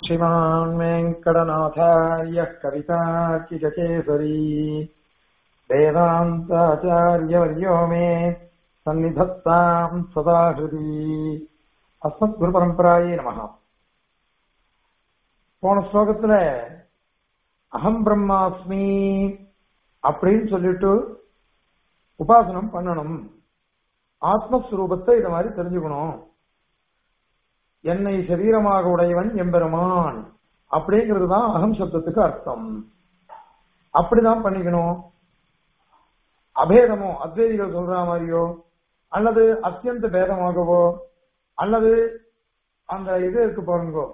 श्रीमान् वेङ्कटनाथार्यः कवितार्किककेसरी वेदान्ताचार्यवर्यो मे सन्निधत्ताम् सदा हृदि அஸ்மத்குருபரம்பராயே நமக போன ஸ்லோகத்துல அகம் பிரம்மாஸ்மி அப்படின்னு சொல்லிட்டு உபாசனம் பண்ணணும் ஆத்மஸ்வரூபத்தை இத மாதிரி தெரிஞ்சுக்கணும் என்னை சரீரமாக உடையவன் எம்பெருமான் அப்படிங்கிறது தான் அகம் சப்தத்துக்கு அர்த்தம் அப்படிதான் பண்ணிக்கணும் அபேதமோ அத்வைதிகள் சொல்ற மாதிரியோ அல்லது அத்தியந்த பேதமாகவோ அல்லது அந்த இது இருக்கு பாருங்கோ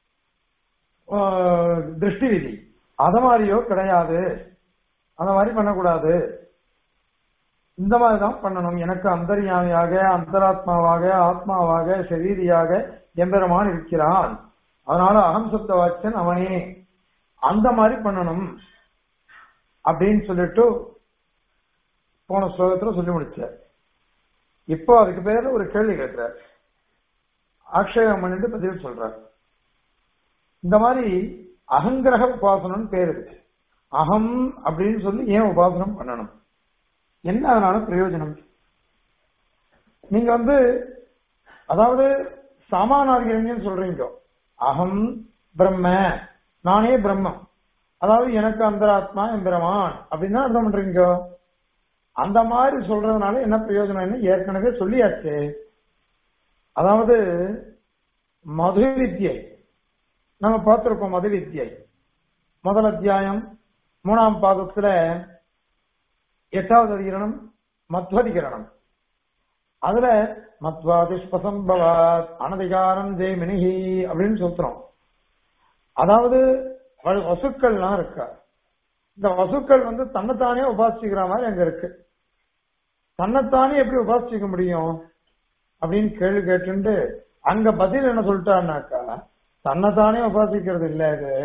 திருஷ்டி விதி அத மாதிரியோ கிடையாது அந்த மாதிரி பண்ணக்கூடாது இந்த மாதிரி தான் பண்ணணும் எனக்கு அந்தர்யாமியாக அந்தராத்மாவாக ஆத்மாவாக சரீரியாக எம்பெருமான் இருக்கிறான் அதனால அகம் சப்த வாச்சன் அவனே அந்த மாதிரி பண்ணணும் அப்படின்னு சொல்லிட்டு போன ஸ்லோகத்துல சொல்லி முடிச்சார் இப்போ அதுக்கு பேர ஒரு கேள்வி கேட்கிறார் ஆக்ஷேபம் பண்ணிட்டு பதில் சொல்றார் இந்த மாதிரி அகங்கிரக உபாசனம் பேர் இருக்கு அகம் அப்படின்னு சொல்லி ஏன் உபாசனம் பண்ணணும் என்ன அதனால பிரயோஜனம் நீங்க வந்து அதாவது சாமானார்கிறீங்கன்னு சொல்றீங்க அகம் பிரம்ம நானே பிரம்மம் அதாவது எனக்கு அந்தராத்மா எம்பிரமான் அப்படின்னு தான் அர்த்தம் பண்றீங்க அந்த மாதிரி சொல்றதுனால என்ன பிரயோஜனம் ஏற்கனவே சொல்லியாச்சு அதாவது மது வித்யை நம்ம பார்த்திருக்கோம் மது வித்யை முதல் அத்தியாயம் மூணாம் பாதத்துல எட்டாவது அதிகரணம் மத்வதிகரணம் அதுல மத்வாதிஷ்பசம்பவாத் அனதிகாரம் ஜெய்மினிஹி அப்படின்னு சொல்றோம் அதாவது வசுக்கள்லாம் இருக்கா இந்த வசுக்கள் வந்து தன்னைத்தானே உபாசிக்கிற மாதிரி அங்க இருக்கு தன்னைத்தானே எப்படி உபாசிக்க முடியும் அப்படின்னு கேள்வி கேட்டு அங்க பதில் என்ன சொல்லிட்டான்னாக்கா தன்னைத்தானே உபாசிக்கிறது இல்ல இது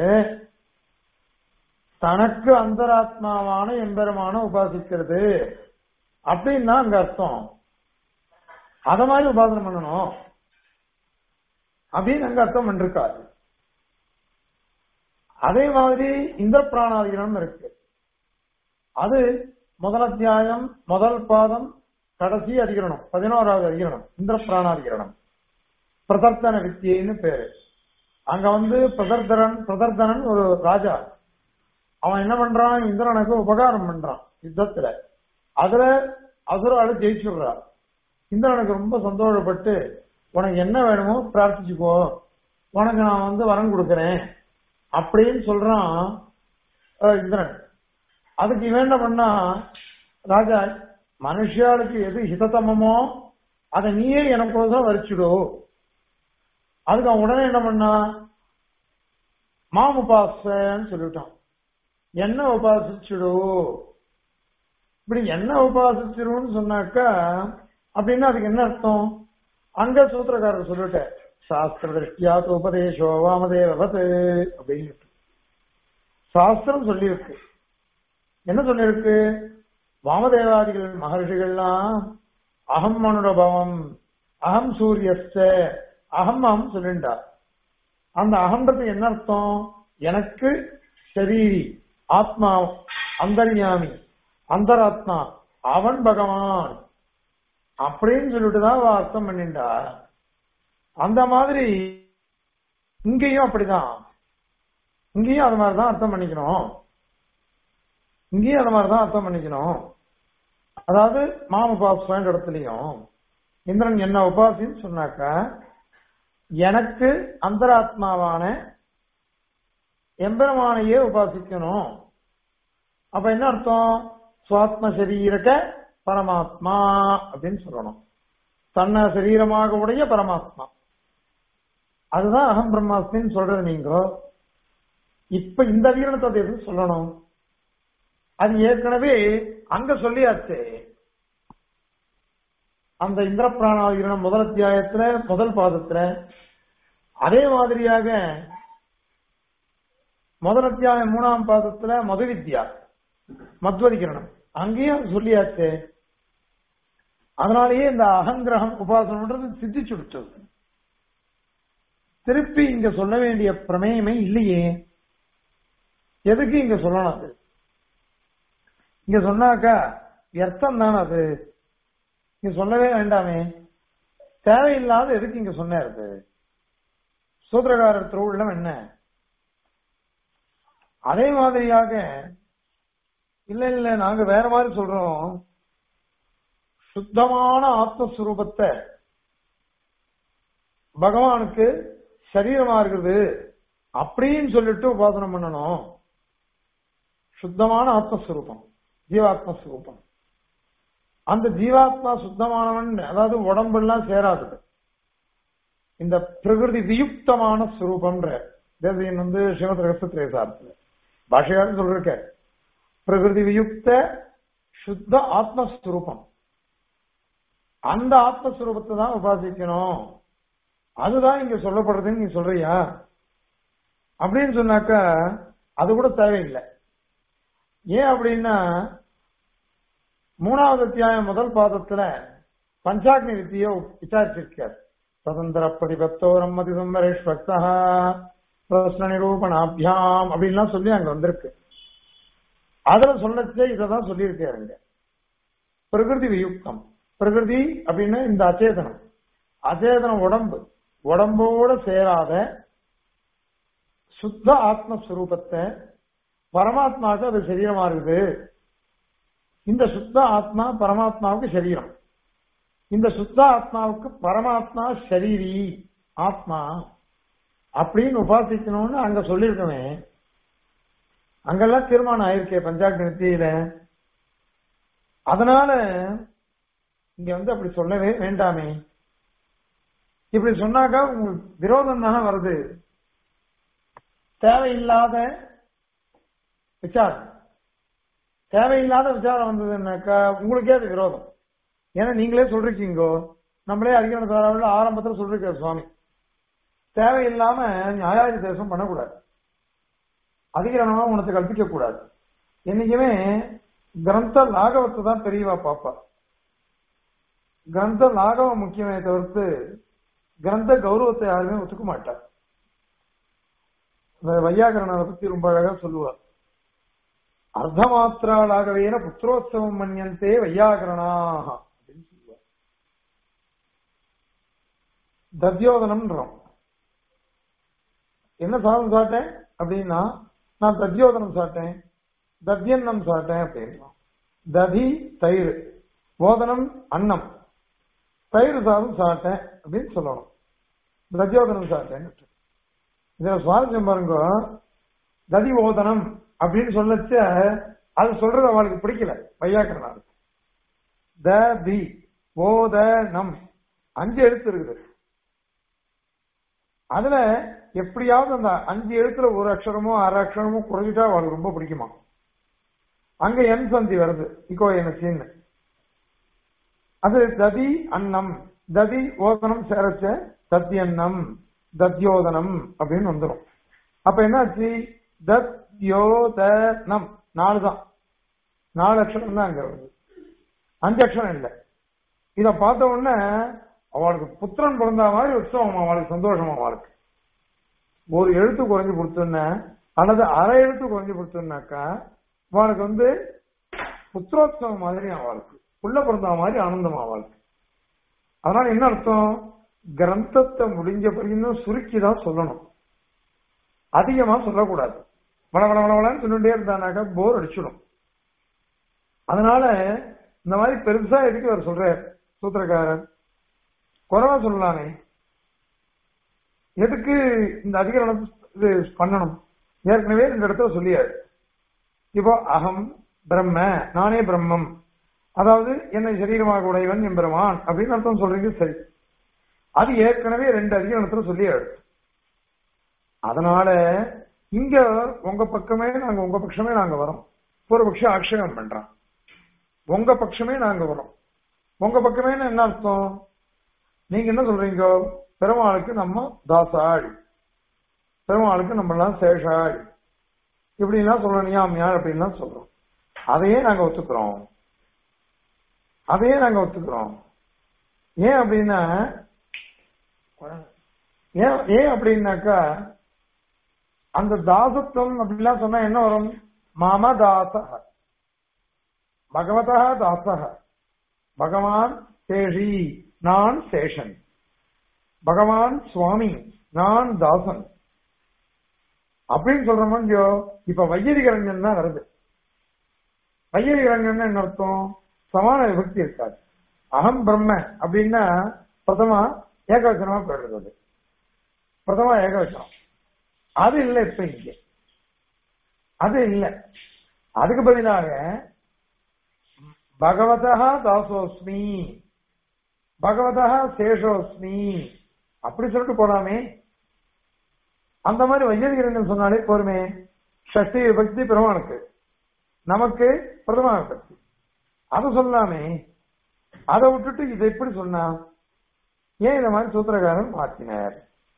தனக்கு அந்தராத்மாவான எம்பெருமான உபாசிக்கிறது அப்படின்னா அங்க அர்த்தம் அத மாதிரி உபாசனம் பண்ணணும் அப்படின்னு அங்க அர்த்தம் பண்ணிருக்காரு அதே மாதிரி இந்த பிராணாதிகரணம் இருக்கு அது முதல் அத்தியாயம் முதல் பாதம் கடைசி அதிகரணம் பதினோராவது அதிகரணம் இந்திர பிராணாதிகரணம் பிரதர்த்தன வித்தியன்னு பேரு அங்க வந்து பிரதர்தரன் பிரதர்தனன் ஒரு ராஜா அவன் என்ன பண்றான் இந்திரனுக்கு உபகாரம் பண்றான் யுத்தத்துல அதுல அசுரால ஜெயிச்சுடுறா இந்திரனுக்கு ரொம்ப சந்தோஷப்பட்டு உனக்கு என்ன வேணுமோ பிரார்த்திச்சுக்கோ உனக்கு நான் வந்து வரம் கொடுக்கறேன் அப்படின்னு சொல்றான் இந்திரன் அதுக்கு இவன் என்ன பண்ணா ராஜா மனுஷாளுக்கு எது ஹிதத்தமமோ அதை நீயே எனக்கோசம் வரிச்சுடு அதுக்கு அவன் உடனே என்ன பண்ணா மாம் உபாசன்னு சொல்லிட்டான் என்ன உபாசிச்சுடு இப்படி என்ன உபாசிச்சிருன்னு சொன்னாக்கா அப்படின்னா அதுக்கு என்ன அர்த்தம் அங்க சூத்திரக்காரர் சொல்லிட்ட சாஸ்திர திருஷ்டியா உபதேசோ வாமதேவத் அப்படின்னு சாஸ்திரம் சொல்லியிருக்கு என்ன சொல்லியிருக்கு வாமதேவாதிகள் மகர்ஷிகள்லாம் அகம் மனுரபவம் அகம் சூரியஸ்த அகம் அகம் சொல்லிண்டா அந்த அகன்றது என்ன அர்த்தம் எனக்கு சரீரி ஆத்மா அந்தர்யாமி அந்தராத்மா அவன் பகவான் அப்படின்னு சொல்லிட்டு தான் அர்த்தம் பண்ணிண்டா அந்த மாதிரி இங்கேயும் அப்படிதான் இங்கேயும் அது மாதிரிதான் அர்த்தம் பண்ணிக்கணும் இங்கேயும் அது மாதிரிதான் அர்த்தம் பண்ணிக்கணும் அதாவது மாம் உபாசம் இடத்துலயும் இந்திரன் என்ன உபாசின்னு சொன்னாக்க எனக்கு அந்தராத்மாவான எம்பெருமானையே உபாசிக்கணும் அப்ப என்ன அர்த்தம் சுவாத்ம சரீரக பரமாத்மா அப்படின்னு சொல்லணும் தன்னை சரீரமாக உடைய பரமாத்மா அதுதான் அகம் பிரம்மாஸ்மின்னு சொல்றது நீங்க இப்ப இந்த வீரணத்தை எது சொல்லணும் அது ஏற்கனவே அங்க சொல்லியாச்சு அந்த இந்திர பிராணாதிகரணம் முதல் அத்தியாயத்துல முதல் பாதத்துல அதே மாதிரியாக முதல் அத்தியாயம் மூணாம் பாதத்துல மது வித்யா மத்வதிகரணம் அங்கேயும் சொல்லியாச்சு அதனாலேயே இந்த அகங்கிரகம் உபாசனம்ன்றது சித்திச்சுடுச்சது திருப்பி இங்க சொல்ல வேண்டிய பிரமேயமே இல்லையே எதுக்கு இங்க சொல்லணும் அது இங்க சொன்னாக்கா வியர்த்தம் தானே அது இங்க சொல்லவே வேண்டாமே தேவையில்லாத எதுக்கு இங்க சொன்னாரு சூத்திரகாரர் திருவுள்ளம் என்ன அதே மாதிரியாக இல்ல இல்ல நாங்க வேற மாதிரி சொல்றோம் சுத்தமான ஆத்மஸ்வரூபத்தை பகவானுக்கு சரீரமா இருக்குது அப்படின்னு சொல்லிட்டு உபாசனை பண்ணணும் சுத்தமான ஆத்மஸ்வரூபம் ஜீவாத்மஸ்வரூபம் அந்த ஜீவாத்மா சுத்தமானவன் அதாவது உடம்பெல்லாம் சேராதது இந்த பிரகிருதி வியுக்தமான ஸ்வரூபம்ன்ற தேசியன் வந்து ஸ்ரீமத் ரகசிய சார்பில் பாஷையாரும் சொல்லிருக்க பிரகிருதி வியுக்த சுத்த ஆத்மஸ்வரூபம் அந்த ஆத்மஸ்வரூபத்தை தான் உபாசிக்கணும் அதுதான் இங்க சொல்லப்படுறதுன்னு நீ சொல்றியா அப்படின்னு சொன்னாக்கா அது கூட தேவையில்லை ஏன் அப்படின்னா மூணாவது அத்தியாயம் முதல் பாதத்துல பஞ்சாக்னி வித்திய விசாரிச்சிருக்கார் சுதந்திர பிரதிபத்தோரம் மதி சுந்தரேஷ் பக்தா பிரஸ்ன நிரூபணாபியாம் அப்படின்லாம் சொல்லி அங்க வந்திருக்கு அதுல சொல்லச்சே இதான் சொல்லியிருக்காருங்க பிரகிருதி வியுக்தம் பிரகிருதி அப்படின்னா இந்த அச்சேதனம் அச்சேதனம் உடம்பு உடம்போட சேராத சுத்த ஆத்மஸ்வரூபத்தை பரமாத்மாவுக்கு அது சரீரமா இருக்குது இந்த சுத்த ஆத்மா பரமாத்மாவுக்கு சரீரம் இந்த சுத்த ஆத்மாவுக்கு பரமாத்மா சரீரி ஆத்மா அப்படின்னு உபாசிக்கணும்னு அங்க சொல்லியிருக்கவே அங்கெல்லாம் தீர்மானம் ஆயிருக்கே பஞ்சாக் நிறுத்தியில அதனால இங்க வந்து அப்படி சொல்லவே வேண்டாமே இப்படி சொன்னாக்கா உங்களுக்கு விரோதம் தானே வருது தேவையில்லாத விசாரம் தேவையில்லாத விசாரம் வந்ததுன்னாக்கா உங்களுக்கே அது விரோதம் ஏன்னா நீங்களே சொல்றீங்கோ நம்மளே அதிகார தாராவில் ஆரம்பத்தில் சொல்லிருக்காரு சுவாமி தேவையில்லாம நியாயாதி தேசம் பண்ணக்கூடாது அதிகரணமா உனக்கு கற்பிக்க கூடாது என்னைக்குமே கிரந்த லாகவத்தை தான் பெரியவா பாப்பா கிரந்த லாகவம் முக்கியமே தவிர்த்து கிரந்த கௌரவத்தை யாருமே ஒத்துக்க மாட்டார் இந்த வையாகரணனை பத்தி ரொம்ப அழகா சொல்லுவார் அர்த்தமாத்திராளாகவேன புத்திரோத்சவம் மன்யந்தே வையாகரணாக அப்படின்னு சொல்லுவார் தத்யோதனம்ன்றோம் என்ன சாதம் சாட்டேன் அப்படின்னா நான் தத்யோதனம் சாட்டேன் தத்யன்னம் சாட்டேன் அப்படின்னா ததி தயிர் போதனம் அன்னம் தயிர் சாதம் சாட்டேன் அப்படின்னு சொல்லணும் தத்யோதனம் சாட்டேன் இதுல சுவாரஸ்யம் பாருங்க ததி ஓதனம் அப்படின்னு சொல்லச்ச அது சொல்றது அவளுக்கு பிடிக்கல வையாக்கரனாருக்கு த தி ஓத நம் அஞ்சு எழுத்து இருக்குது அதுல எப்படியாவது அந்த அஞ்சு எழுத்துல ஒரு அக்ஷரமோ அரை அக்ஷரமோ குறைஞ்சிட்டா அவளுக்கு ரொம்ப பிடிக்குமா அங்க என் சந்தி வருது இக்கோ எனக்கு அது ததி அன்னம் ததி ஓதனம் சேரச்ச தத்யன்னம் தத்யோதனம் அப்படின்னு வந்துடும் அப்ப என்னாச்சு தத்யோதனம் நாலு தான் நாலு அக்ஷரம் தான் அங்க வருது அஞ்சு அக்ஷரம் இல்லை இத பார்த்த உடனே அவளுக்கு புத்திரன் பிறந்த மாதிரி உற்சவம் அவளுக்கு சந்தோஷம் அவளுக்கு ஒரு எழுத்து குறைஞ்சு கொடுத்தோன்ன அல்லது அரை எழுத்து குறைஞ்சு கொடுத்தோம்னாக்கா அவளுக்கு வந்து புத்திரோத்சவம் மாதிரி அவளுக்கு உள்ள பிறந்த மாதிரி ஆனந்தம் அவளுக்கு அதனால என்ன அர்த்தம் கிரந்தத்தை முடிஞ்ச பிறகு சுருக்கி தான் சொல்லணும் அதிகமா சொல்லக்கூடாது வள வள வளன்னு சொல்லிட்டே இருந்தானாக்கா போர் அடிச்சிடும் அதனால இந்த மாதிரி பெருசா எதுக்கு அவர் சொல்றாரு சூத்திரக்காரர் குறைவா சொல்லலாமே எதுக்கு இந்த அதிகரணம் இது பண்ணணும் ஏற்கனவே இந்த இடத்துல சொல்லியாரு இப்போ அகம் பிரம்ம நானே பிரம்மம் அதாவது என்னை சரீரமாக உடையவன் எம்பெருமான் அப்படின்னு அர்த்தம் சொல்றீங்க சரி அது ஏற்கனவே ரெண்டு அதிகரணத்துல சொல்லியாரு அதனால இங்க உங்க பக்கமே நாங்க உங்க பட்சமே நாங்க வரோம் பூர்வபக்ஷம் ஆக்ஷேபம் பண்றான் உங்க பட்சமே நாங்க வரோம் உங்க பக்கமே என்ன அர்த்தம் நீங்க என்ன சொல்றீங்க பெருமாளுக்கு நம்ம தாசாள் பெருமாளுக்கு நம்ம எல்லாம் சேஷாள் இப்படிலாம் சொல்றோம் நியாமியார் அப்படின்லாம் சொல்றோம் அதையே நாங்க ஒத்துக்கிறோம் அதையே நாங்க ஒத்துக்கிறோம் ஏன் அப்படின்னா ஏன் ஏன் அப்படின்னாக்கா அந்த தாசத்துவம் அப்படிலாம் சொன்னா என்ன வரும் மம தாச பகவதா தாச பகவான் சேஷி நான் சேஷன் பகவான் சுவாமி நான் தாசன் அப்படின்னு சொல்றோமோ இல்லையோ இப்ப வையதிகரண்யன் தான் வருது வையதிகரண்யன் என்ன அர்த்தம் சமான விபக்தி இருக்காது அகம் பிரம்ம அப்படின்னா பிரதமா ஏகவச்சனமா போயிடுறது அது பிரதமா ஏகவச்சனம் அது இல்லை இப்ப இங்க அது இல்லை அதுக்கு பதிலாக பகவதா தாசோஸ்மி பகவதா சேஷோஸ்மி அப்படி சொல்லிட்டு போலாமே அந்த மாதிரி வையதிகரன் சொன்னாலே போருமே ஷஷ்டி விபக்தி பெருமானுக்கு நமக்கு பிரதமா விபக்தி அதை சொல்லாமே அதை விட்டுட்டு இதை எப்படி சொன்னா ஏன் இந்த மாதிரி சூத்திரக்காரன் மாற்றினார்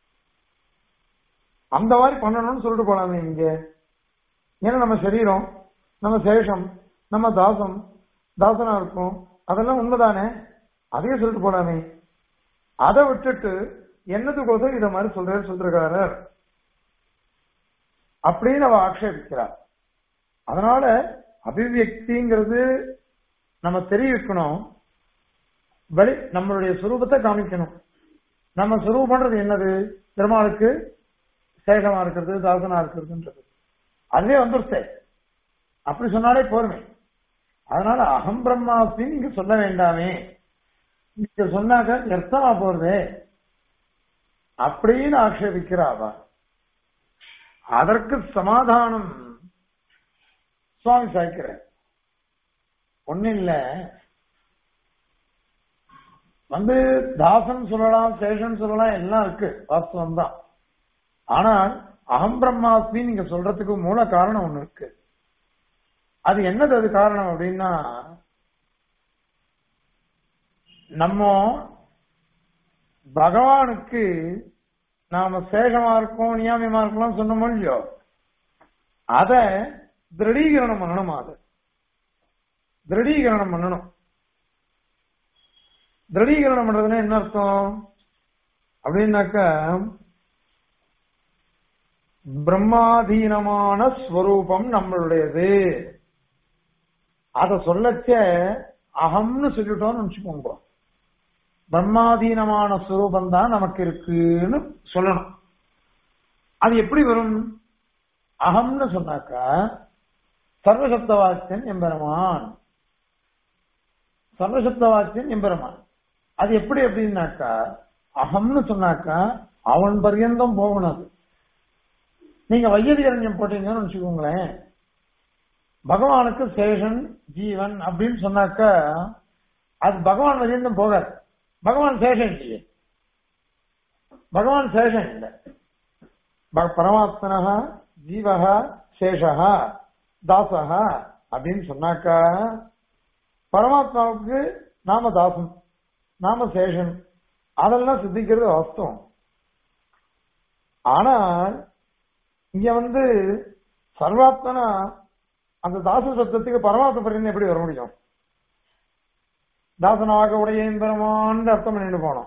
அந்த மாதிரி பண்ணணும்னு சொல்லிட்டு போலாமே இங்க ஏன்னா நம்ம சரீரம் நம்ம சேஷம் நம்ம தாசம் தாசனா இருக்கும் அதெல்லாம் உண்மைதானே அதையே சொல்லிட்டு போலாமே அதை விட்டுட்டு என்னதுக்கோசம் இத மாதிரி சொல்றாரு சொல்றாரு அப்படின்னு அவ ஆக்ஷேபிக்கிறார் அதனால அபிவியக்திங்கிறது நம்ம தெரிவிக்கணும் வெளி நம்மளுடைய சுரூபத்தை காமிக்கணும் நம்ம சுரூபன்றது என்னது பெருமாளுக்கு சேகமா இருக்கிறது தாசனா இருக்கிறதுன்றது அதுவே வந்துருச்சே அப்படி சொன்னாலே போருமே அதனால அகம் பிரம்மாஸ்மின்னு இங்க சொல்ல வேண்டாமே இங்க சொன்னாக்க அர்த்தமா போறதே அப்படின்னு ஆக்ஷேபிக்கிறாவா அதற்கு சமாதானம் சுவாமி சாய்க்கிறார் ஒண்ணு இல்ல வந்து தாசன் சொல்லலாம் சேஷன் சொல்லலாம் எல்லாம் இருக்கு வாஸ்தவம் தான் ஆனால் அகம் பிரம்மாஸ்மி நீங்க சொல்றதுக்கு மூல காரணம் ஒண்ணு இருக்கு அது என்னது அது காரணம் அப்படின்னா நம்ம பகவானுக்கு நாம சேகமா இருக்கோம் நியாமியமா இருக்கலாம் சொன்னோமோ இல்லையோ அத திருடீகரணம் பண்ணணும் அது திருடீகரணம் பண்ணணும் திருடீகரணம் பண்றதுன்னா என்ன அர்த்தம் அப்படின்னாக்க பிரம்மாதீனமான ஸ்வரூபம் நம்மளுடையது அத சொல்லச்ச அகம்னு சொல்லிட்டோம்னு நினைச்சுக்கோங்க பிரம்மாதீனமான ஸ்வரூபம் தான் நமக்கு இருக்குன்னு சொல்லணும் அது எப்படி வரும் அகம்னு சொன்னாக்கா சர்வசப்தவாச்சியன் எம்பெருமான் சர்வசப்தவாச்சியன் எம்பெருமான் அது எப்படி அப்படின்னாக்கா அகம்னு சொன்னாக்கா அவன் பர்யந்தம் போகணும் அது நீங்க வையதிகரண்யம் போட்டீங்கன்னு வச்சுக்கோங்களேன் பகவானுக்கு சேஷன் ஜீவன் அப்படின்னு சொன்னாக்கா அது பகவான் வரையும் போகாது பகவான் சேஷன் இல்லையே பகவான் சேஷன் இல்லை பரமாத்மனா ஜீவகா சேஷகா தாசகா அப்படின்னு சொன்னாக்கா பரமாத்மாவுக்கு நாம தாசன் நாம சேஷன் அதெல்லாம் சித்திக்கிறது வாஸ்தவம் ஆனால் இங்க வந்து சர்வாத்மனா அந்த தாச சப்தத்துக்கு பரமாத்ம பரிந்து எப்படி வர முடியும் தாசனாக உடைய பெருமான் அர்த்தம் பண்ணிட்டு போனோம்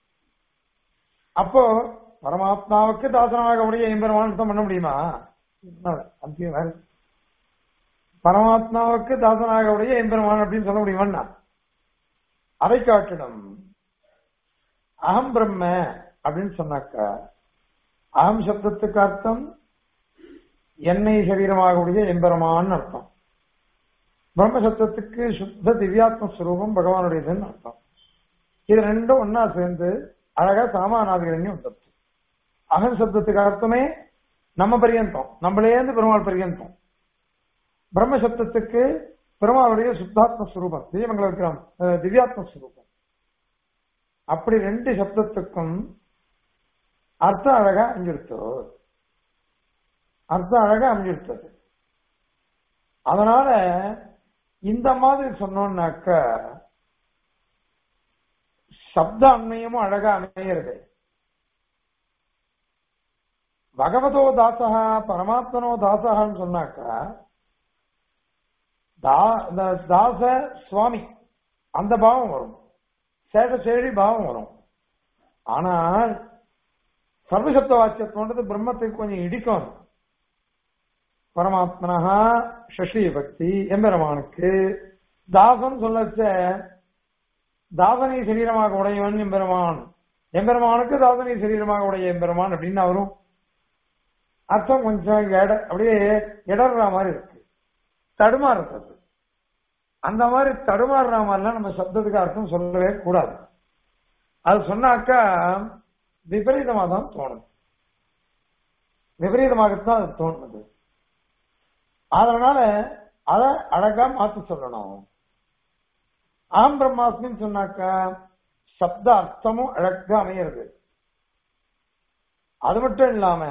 அப்போ பரமாத்மாவுக்கு தாசனாக உடைய எம்பெருமான் அர்த்தம் பண்ண முடியுமா வேற பரமாத்மாவுக்கு தாசனாக உடைய எம்பெருமான் அப்படின்னு சொல்ல முடியுமா அதை காட்டிடும் அகம் பிரம்ம அப்படின்னு சொன்னாக்கா அகம் சப்தத்துக்கு அர்த்தம் எண்ணெய் சரீரமாக உடைய எம்பெருமான் அர்த்தம் பிரம்ம சப்தத்துக்கு சுத்த திவ்யாத்ம ஸ்வரூபம் பகவானுடையதுன்னு அர்த்தம் இது ரெண்டும் ஒன்னா சேர்ந்து அழகா சாமானாதிகரண்யம் வந்துருச்சு அகம் சப்தத்துக்கு அர்த்தமே நம்ம பரியந்தம் நம்மளேந்து பெருமாள் பரியந்தம் பிரம்ம சப்தத்துக்கு பெருமாளுடைய சுத்தாத்ம ஸ்வரூபம் திவ்யமங்கல விக்ரம் திவ்யாத்ம ஸ்வரூபம் அப்படி ரெண்டு சப்தத்துக்கும் அர்த்தம் அழகா அமைஞ்சிருத்தோ அர்த்தம் அழகா அமைஞ்சிருத்தது அதனால இந்த மாதிரி சொன்னோம்னாக்க சப்த அண்மையமும் அழகா அமைகிறது பகவதோ தாசகா பரமாத்மனோ தாசகான்னு சொன்னாக்கா தாச சுவாமி அந்த பாவம் வரும் சேஷ சேழி பாவம் வரும் ஆனால் சர்வசப்த வாக்கியத்தோன்றது பிரம்மத்துக்கு கொஞ்சம் இடிக்கும் அது. பரமாத்மனஹா சஷ்டி பக்தி எம்பெருமானுக்கு தாசன் சொல்லச்ச தாசனை சரீரமாக உடையவன் எம்பெருமான் எம்பெருமானுக்கு தாசனை சரீரமாக உடைய எம்பெருமான் அப்படின்னு வரும் அர்த்தம் கொஞ்சம் எட அப்படியே இடர்ற மாதிரி இருக்கு தடுமாறுறது அந்த மாதிரி தடுமாறுற மாதிரிலாம் நம்ம சப்தத்துக்கு அர்த்தம் சொல்லவே கூடாது அது சொன்னாக்கா விபரீதமா தான் தோணும் விபரீதமாகத்தான் அது தோணுது அதனால அத அழகா மாத்தி சொல்லணும் ஆம் பிரம்மாஸ்மின்னு சொன்னாக்கா சப்த அர்த்தமும் அழகா அமையிறது அது மட்டும் இல்லாம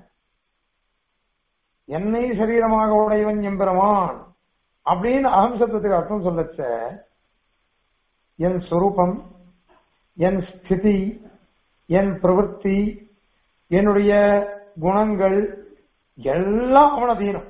என்னை சரீரமாக உடையவன் எம்பெருமான் அப்படின்னு அகம் சப்தத்துக்கு அர்த்தம் சொல்லச்ச என் சொரூபம் என் ஸ்திதி என் பிரவൃத்தி என்னுடைய குணங்கள் எல்லாம் அவனதீனம்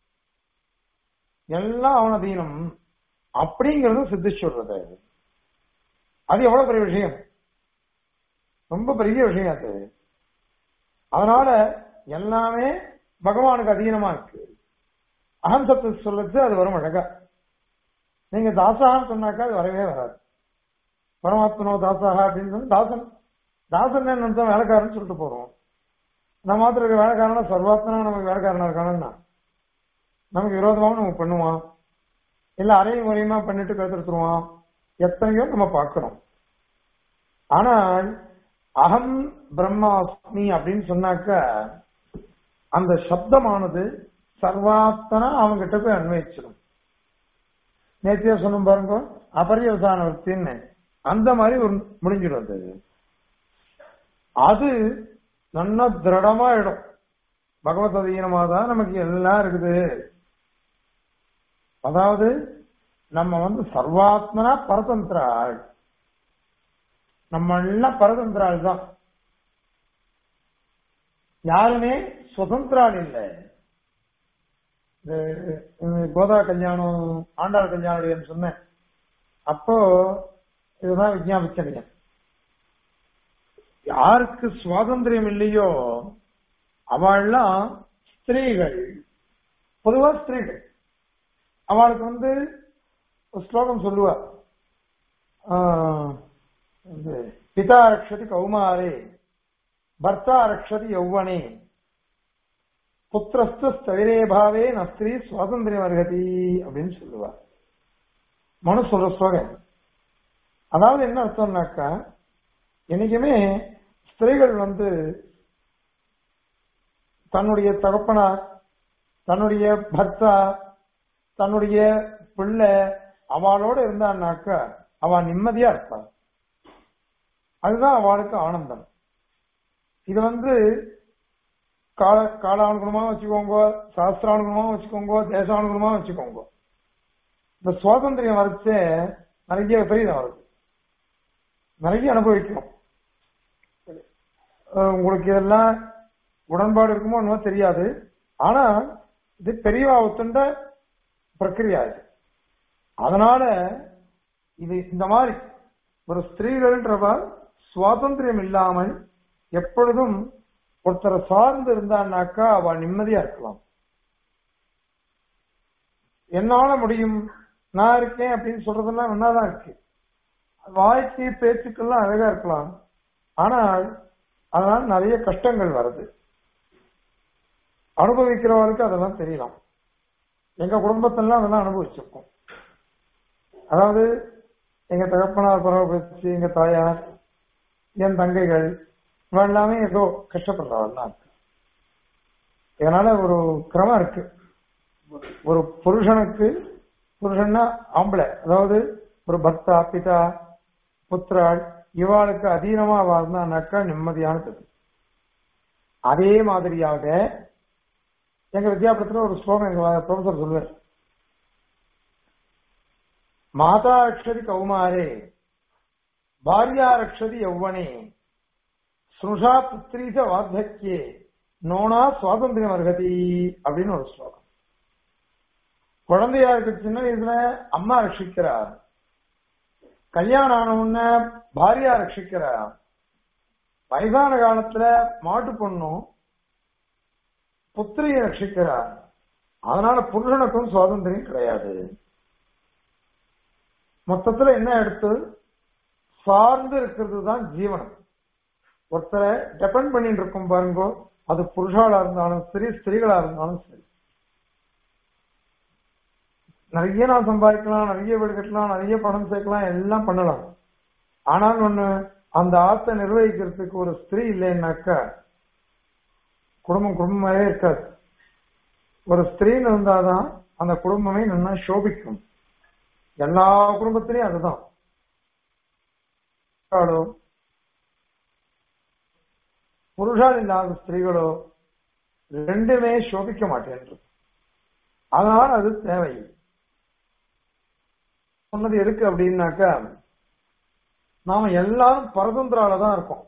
எல்லாம் அவனதீனம் அப்படிங்கிறது சித்தி சொல்றது அது எவ்வளவு பெரிய விஷயம் ரொம்ப பெரிய விஷயம் அது அதனால எல்லாமே பகவானுக்கு அதீனமா இருக்கு அகம் சத்து சொல்லச்சு அது வரும் அழகா நீங்க தாசான்னு சொன்னாக்கா அது வரவே வராது பரமாத்மனோ தாசாக அப்படின்னு சொன்னா தாசன் தாசன் என்ன வேலைக்காரன் சொல்லிட்டு போறோம் நம்ம மாத்திரம் இருக்க வேலைக்காரனா சர்வாத்மனா நமக்கு வேலைக்காரனா இருக்கானா நமக்கு விரோதமாவும் நம்ம பண்ணுவான் இல்ல அரையும் முறையுமா பண்ணிட்டு கருத்துருவான் எத்தனையோ நம்ம பார்க்கிறோம் ஆனால் அகம் பிரம்மாஸ்மி அப்படின்னு சொன்னாக்க அந்த சப்தமானது சர்வாத்தனா அவங்கிட்ட போய் அன்வயிச்சிடும் நேத்தியா சொன்ன பாருங்க அபரியவசான வர்த்தின்னு அந்த மாதிரி ஒரு முடிஞ்சிடும் அது அது நல்லா திருடமாயிடும் பகவத் அதீனமா தான் நமக்கு எல்லாம் இருக்குது அதாவது நம்ம வந்து சர்வாத்மனா பரதந்திராள் நம்ம எல்லாம் பரதந்திராள் தான் யாருமே சுதந்திராள் இல்லை கோதா கல்யாணம் ஆண்டாள் கல்யாணம் சொன்னேன் அப்போ இதுதான் விஜயாபிச்சனையா யாருக்கு சுவாதந்திரம் இல்லையோ அவள்லாம் ஸ்திரீகள் பொதுவா ஸ்திரீகள் அவளுக்கு வந்து ஒரு ஸ்லோகம் சொல்லுவா பிதா ரக்ஷதி கௌமாரே பர்த்தா ரக்ஷதி யௌவனே புத்திரஸ்து ஸ்தவிரே பாவே நஸ்திரி சுவாதந்திரம் அருகதி அப்படின்னு சொல்லுவா மனு சொல்ற ஸ்லோகம் அதாவது என்ன அர்த்தம்னாக்கா என்னைக்குமே ஸ்திரீகள் வந்து தன்னுடைய தகப்பனார் தன்னுடைய பர்த்தா தன்னுடைய பிள்ளை அவளோட இருந்தான்னாக்கா அவ நிம்மதியா இருப்பா அதுதான் அவளுக்கு ஆனந்தம் இது வந்து கால காலானுகுணமா வச்சுக்கோங்க சாஸ்திரானுகுணமா வச்சுக்கோங்க தேசானுகுணமா வச்சுக்கோங்க இந்த சுவாதந்திரம் வரைச்சே நிறைய விபரீதம் வருது நிறைய அனுபவிக்கணும் உங்களுக்கு இதெல்லாம் உடன்பாடு இருக்குமோ என்னமோ தெரியாது ஆனா இது பெரியவா ஒத்துண்ட பிரக்கிரியா இது அதனால இது இந்த மாதிரி ஒரு ஸ்திரீகள்ன்றவ சுவாதந்திரம் இல்லாமல் எப்பொழுதும் ஒருத்தரை சார்ந்து இருந்தான்னாக்கா அவ நிம்மதியா இருக்கலாம் என்னால முடியும் நான் இருக்கேன் அப்படின்னு சொல்றதெல்லாம் நன்னாதான் இருக்கு வாய்க்கு பேச்சுக்கெல்லாம் அழகா இருக்கலாம் ஆனால் அதனால நிறைய கஷ்டங்கள் வருது அனுபவிக்கிறவருக்கு அதெல்லாம் தெரியலாம் எங்க குடும்பத்திலாம் அதெல்லாம் அனுபவிச்சிருக்கோம் அதாவது எங்க தகப்பனார் பரவச்சு எங்க தாயார் என் தங்கைகள் இவன் எல்லாமே ஏதோ கஷ்டப்படுறவெல்லாம் இருக்கு இதனால ஒரு கிரமம் இருக்கு ஒரு புருஷனுக்கு புருஷன்னா ஆம்பளை அதாவது ஒரு பக்தா பிதா புத்திராள் இவாளுக்கு அதீனமா வாழ்ந்தானாக்கா நிம்மதியானது அதே மாதிரியாக எங்க வித்யாபுரத்துல ஒரு ஸ்லோகம் எங்க ப்ரொஃபசர் சொல்லுவார் மாதா ரக்ஷதி கௌமாரே பாரியா ரக்ஷதி யௌவனே ஸ்ருஷா புத்திரீச வார்த்தக்கியே நோனா சுவாதந்திரம் அருகதி அப்படின்னு ஒரு ஸ்லோகம் குழந்தையா இருக்க சின்ன வயசுல அம்மா ரட்சிக்கிறார் கல்யாணம் ஆன உடனே பாரியா ரட்சிக்கிறார் வயதான காலத்துல மாட்டு பொண்ணும் புத்திரியை ரட்சிக்கிறார் அதனால புருஷனுக்கும் சுவாதந்திரம் கிடையாது மொத்தத்துல என்ன எடுத்து சார்ந்து இருக்கிறது தான் ஜீவனம் ஒருத்தரை டெபெண்ட் பண்ணிட்டு இருக்கும் பாருங்க அது புருஷாளா இருந்தாலும் சரி ஸ்திரீகளா இருந்தாலும் சரி நிறைய நான் சம்பாதிக்கலாம் நிறைய வீடு கட்டலாம் நிறைய பணம் சேர்க்கலாம் எல்லாம் பண்ணலாம் ஆனால் ஒண்ணு அந்த ஆத்தை நிர்வகிக்கிறதுக்கு ஒரு ஸ்திரீ இல்லைன்னாக்கா குடும்பம் குடும்பமாவே இருக்காது ஒரு ஸ்திரீன்னு இருந்தாதான் அந்த குடும்பமே நல்லா சோபிக்கும் எல்லா குடும்பத்திலையும் அதுதான் ஆளோ, புருஷால் இல்லாத ஸ்திரீகளோ ரெண்டுமே சோபிக்க மாட்டேன்றது அதனால அது தேவை சொன்னது எதுக்கு அப்படின்னாக்கா நாம எல்லாரும் பரதந்திரால தான் இருக்கோம்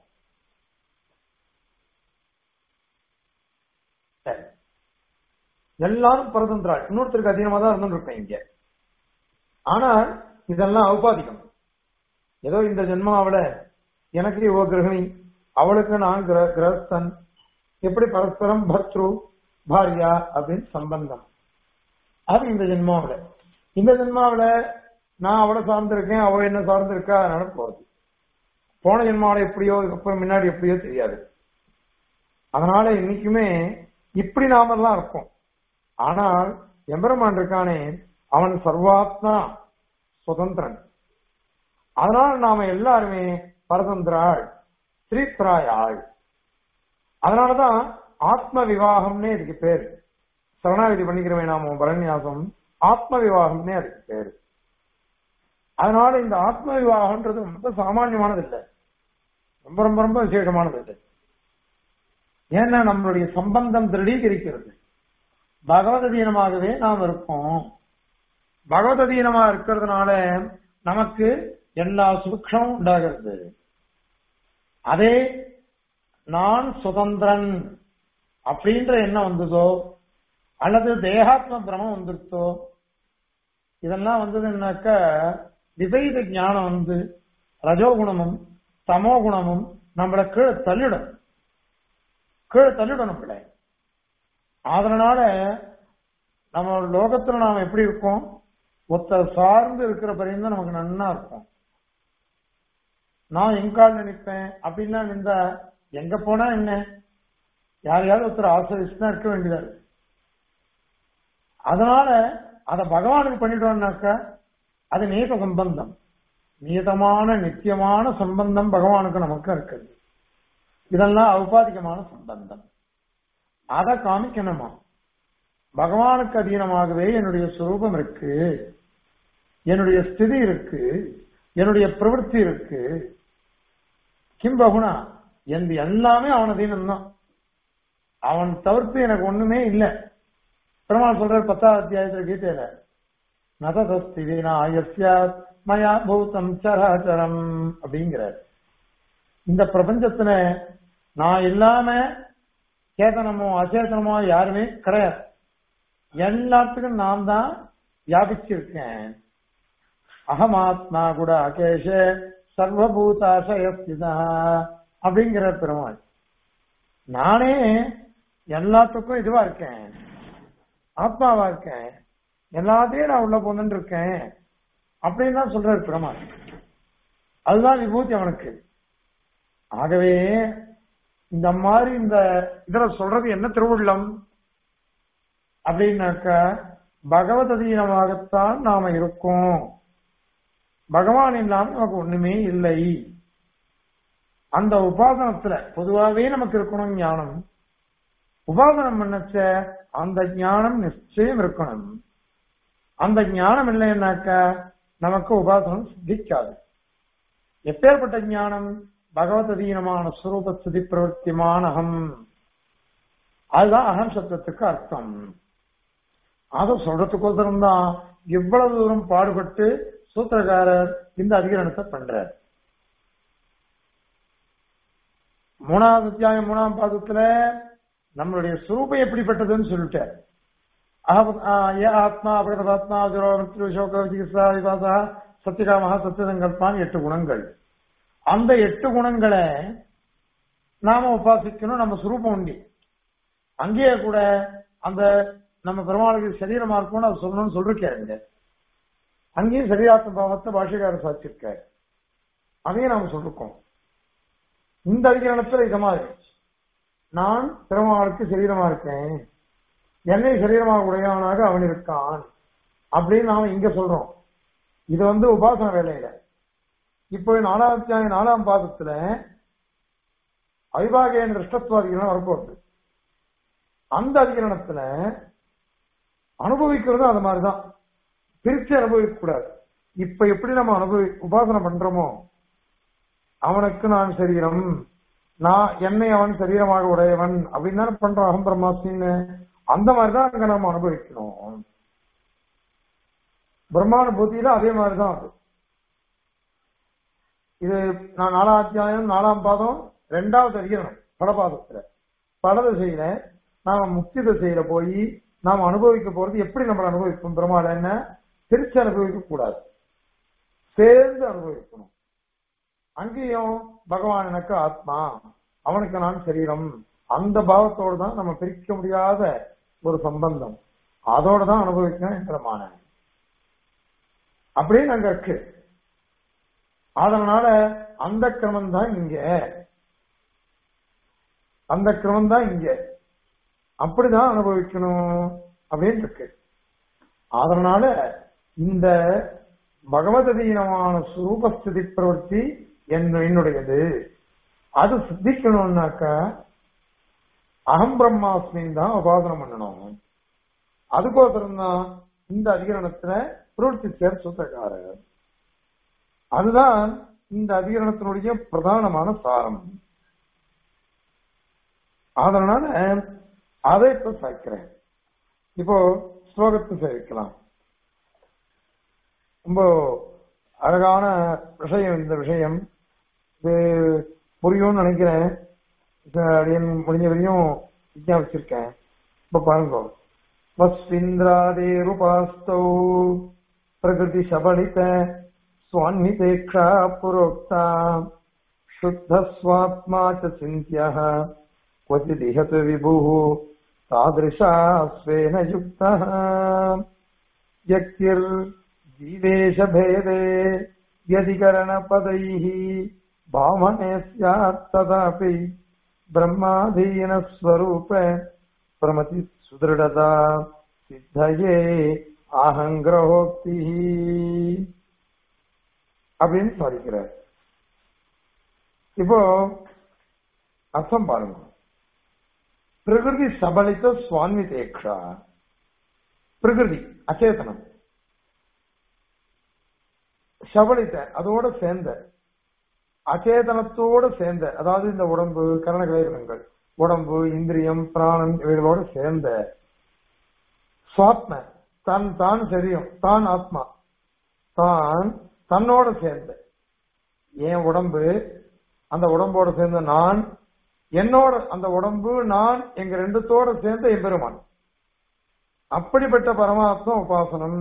சரி. எல்லாரும் பரதந்திராள் இன்னொருத்தருக்கு அதிகமா தான் இருந்துருக்கோம் இங்க ஆனா இதெல்லாம் ஔபாதிகம் ஏதோ இந்த ஜென்மாவில எனக்கு இவ கிரகிணி அவளுக்கு நான் கிர- கிரகஸ்தன் எப்படி பரஸ்பரம் பர்த்ரு பாரியா அப்படின்னு சம்பந்தம் அது இந்த ஜென்மாவில இந்த ஜென்மாவில நான் அவளை சார்ந்திருக்கேன் அவ என்ன சார்ந்திருக்கா அதனால போகுது போன ஜென்மாவில எப்படியோ அப்புறம் முன்னாடி எப்படியோ தெரியாது அதனால இன்னைக்குமே இப்படி நாமெல்லாம் இருக்கோம் ஆனால் எம்பெருமான் இருக்கானே அவன் சர்வாத்மா சுதந்திரன் அதனால நாம எல்லாருமே பரதந்திராள் ஸ்ரீத்ராயாள் அதனாலதான் ஆத்ம விவாகம்னே இதுக்கு பேரு சரணாகதி பண்ணிக்கிறவே நாம பரநியாசம் ஆத்ம விவாகம்னே அதுக்கு பேரு அதனால இந்த ஆத்ம விவாகம்ன்றது ரொம்ப சாமானியமானது இல்லை ரொம்ப ரொம்ப ரொம்ப விசேஷமானது இல்லை ஏன்னா நம்மளுடைய சம்பந்தம் திருடீகரிக்கிறது பகவதீனமாகவே நாம் இருப்போம் பகவதீனமா இருக்கிறதுனால நமக்கு எல்லா சுபிக்ஷமும் உண்டாகிறது அதே நான் சுதந்திரன் அப்படின்ற எண்ணம் வந்ததோ அல்லது தேகாத்ம பிரமம் வந்துருத்தோ இதெல்லாம் வந்ததுன்னாக்க விபரீத ஞானம் வந்து ரஜோகுணமும் தமோ குணமும் நம்மள கீழே தள்ளிடும் கீழே தள்ளிடும் நம்மள அதனால நம்ம லோகத்துல நாம எப்படி இருக்கோம் ஒருத்தர் சார்ந்து இருக்கிற பரியும் தான் நமக்கு நன்னா இருக்கும் நான் எங்கால் நினைப்பேன் அப்படின்னா நின்றா எங்க போனா என்ன யாரையாவது ஒருத்தர் ஆசிரியர் தான் இருக்க வேண்டியதா இருக்கு அதனால அத பகவானுக்கு பண்ணிட்டோம்னாக்கா அது நேத சம்பந்தம் நியதமான நித்தியமான சம்பந்தம் பகவானுக்கு நமக்கு இருக்குது இதெல்லாம் ஔபாதிகமான சம்பந்தம் அதை காமிக்கணுமா பகவானுக்கு அதீனமாகவே என்னுடைய சுரூபம் இருக்கு என்னுடைய ஸ்திதி இருக்கு என்னுடைய பிரவൃத்தி இருக்கு கிம் பகுனா என் எல்லாமே அவன் அதீனம் தான் அவன் தவிர்த்து எனக்கு ஒண்ணுமே இல்லை பெருமாள் சொல்றார் பத்தாவது அத்தியாயத்துல கீதையில நததஸ்தி வீணாயஸ்யாத் மயா பூதம் சராச்சரம் அப்படிங்கிறார் இந்த பிரபஞ்சத்துல நான் இல்லாம சேதனமோ அச்சேதனமோ யாருமே கிடையாது எல்லாத்துக்கும் நான் தான் வியாபிச்சிருக்கேன் அகமாத்மா கூட அகேஷ சர்வபூதாசயஸ்திதா அப்படிங்கிற பெருமாள் நானே எல்லாத்துக்கும் இதுவா இருக்கேன் ஆத்மாவா இருக்கேன் எல்லாத்தையும் நான் உள்ள போன்னு இருக்கேன் அப்படின்னு தான் சொல்றாரு பெருமாள் அதுதான் விபூதி அவனுக்கு ஆகவே இந்த மாதிரி இந்த இதுல சொல்றது என்ன திருவுள்ளம் அப்படின்னாக்க பகவத் அதீனமாகத்தான் நாம இருக்கோம் பகவான் இல்லாம நமக்கு ஒண்ணுமே இல்லை அந்த உபாசனத்துல பொதுவாகவே நமக்கு இருக்கணும் ஞானம் உபாசனம் பண்ணச்ச அந்த ஞானம் நிச்சயம் இருக்கணும் அந்த ஞானம் இல்லைன்னாக்க நமக்கு உபாசனம் சித்திக்காது எப்பேற்பட்ட ஞானம் பகவத் அதீனமான சுரூப ஸ்திதி பிரவர்த்தியமான அகம் அதுதான் அகம் சப்தத்துக்கு அர்த்தம் அதை சொல்றதுக்கோசரம் தான் இவ்வளவு தூரம் பாடுபட்டு சூத்திரக்காரர் இந்த அதிகரணத்தை பண்றார் மூணாவது அத்தியாயம் மூணாம் பாதத்துல நம்மளுடைய சுரூபம் எப்படிப்பட்டதுன்னு சொல்லிட்டார் அஹ- ஆ, ஏ ஆத்மா அபகதாத்மா ஜுரோ மிருத்யு சோக சிகிச்சா விவாசா சத்தியகாமஹா சத்தியசங்கல்பான் எட்டு குணங்கள் அந்த எட்டு குணங்களை நாம உபாசிக்கணும் நம்ம சுரூபம் உண்டி அங்கேயே கூட அந்த நம்ம பெருமாளுக்கு சரீரமா இருக்கும்னு அது சொல்லணும்னு சொல்லிருக்காருங்க அங்கேயும் சரீராத்ம பாவத்தை பாஷைக்காரர் சாதிச்சிருக்காரு அதையும் நாம சொல்லிருக்கோம் இந்த அதிகரணத்துல இத மாதிரி நான் பெருமாளுக்கு சரீரமா இருக்கேன் என்னை சரீரமாக உடையவனாக அவன் இருக்கான் அப்படின்னு நாம இங்க சொல்றோம் இது வந்து உபாசன வேலையில இப்போ நாலாம் அத்தியாயம் நாலாம் பாதத்துல அவிபாகையின் திருஷ்டத்வாதிகரணம் வரப்போகுது அந்த அதிகரணத்துல அனுபவிக்கிறது அது மாதிரிதான் பிரிச்சு அனுபவிக்க கூடாது இப்ப எப்படி நம்ம அனுபவி உபாசனை பண்றோமோ அவனுக்கு நான் சரீரம் நான் என்னை அவன் சரீரமாக உடையவன் அப்படின்னு தானே பண்றோம் அகம் பிரம்மாஸ்மின்னு அந்த மாதிரிதான் அங்க நம்ம அனுபவிக்கணும் பிரம்மானுபூதியில அதே மாதிரிதான் அது இது நான் நாலாம் அத்தியாயம் நாலாம் பாதம் ரெண்டாவது அதிகரணம் படபாதத்துல பட திசையில நாம முக்தி திசையில போய் நாம் அனுபவிக்க போறது எப்படி நம்ம அனுபவிப்போம் பெருமாள் என்ன பிரிச்சு அனுபவிக்க கூடாது சேர்ந்து அனுபவிக்கணும் அங்கேயும் பகவான் எனக்கு ஆத்மா அவனுக்கு நான் சரீரம் அந்த பாவத்தோடு தான் நம்ம பிரிக்க முடியாத ஒரு சம்பந்தம் அதோட தான் அனுபவிக்கணும் என்கிறமான அப்படின்னு அங்க இருக்கு அதனால அந்த கிரமம் தான் இங்க அந்த கிரமம் தான் இங்க அப்படிதான் அனுபவிக்கணும் அப்படின்னு இருக்கு அதனால இந்த பகவதீனமான சுரூபஸ்திதி பிரவர்த்தி என்ன என்னுடையது அது சித்திக்கணும்னாக்கா அகம் பிரம்மாஸ்மின் தான் உபாசனம் பண்ணணும் அதுக்கோசரம் தான் இந்த அதிகரணத்துல பிரவர்த்தி சேர் சூத்திரக்காரர் அதுதான் இந்த அதிகரணத்தினுடைய பிரதானமான சாரம் அதனால அதை இப்ப சேர்க்கிறேன் இப்போ ஸ்லோகத்தை சேர்க்கலாம் ரொம்ப அழகான விஷயம் இந்த விஷயம் இது புரியும்னு நினைக்கிறேன் அடியன் முடிஞ்ச வரையும் விஞ்ஞாபிச்சிருக்கேன் இப்ப பாருங்க வஸ்விந்திராதேருபாஸ்தௌ பிரகிருதி சபலித स्वान्नितेक्षा पुरोक्ता शुद्धस्वात्मा च चिन्त्यः क्वचिदिह तु विभुः तादृशा स्वेन युक्तः व्यक्तिर्जीवेशभेदे व्यधिकरणपदैः भावने स्यात् तदापि ब्रह्माधीनस्वरूप प्रमति सुदृढता सिद्धये आहङ्ग्रहोक्तिः அப்படின்னு சாதிக்கிறார் இப்போ அர்த்தம் பாருங்க பிரகிருதி சபலித்த சுவாமி தேக்ஷா பிரகிருதி அச்சேதனம் சபலித்த அதோட சேர்ந்த அச்சேதனத்தோட சேர்ந்த அதாவது இந்த உடம்பு கரணகிரகங்கள் உடம்பு இந்திரியம் பிராணம் இவைகளோட சேர்ந்த சுவாத்ம தான் தான் சரீரம் தான் ஆத்மா தான் தன்னோட சேர்ந்த என் உடம்பு அந்த உடம்போட சேர்ந்த நான் என்னோட அந்த உடம்பு நான் எங்க ரெண்டுத்தோட சேர்ந்த எம்பெருமான் அப்படிப்பட்ட பரமாத்மா உபாசனம்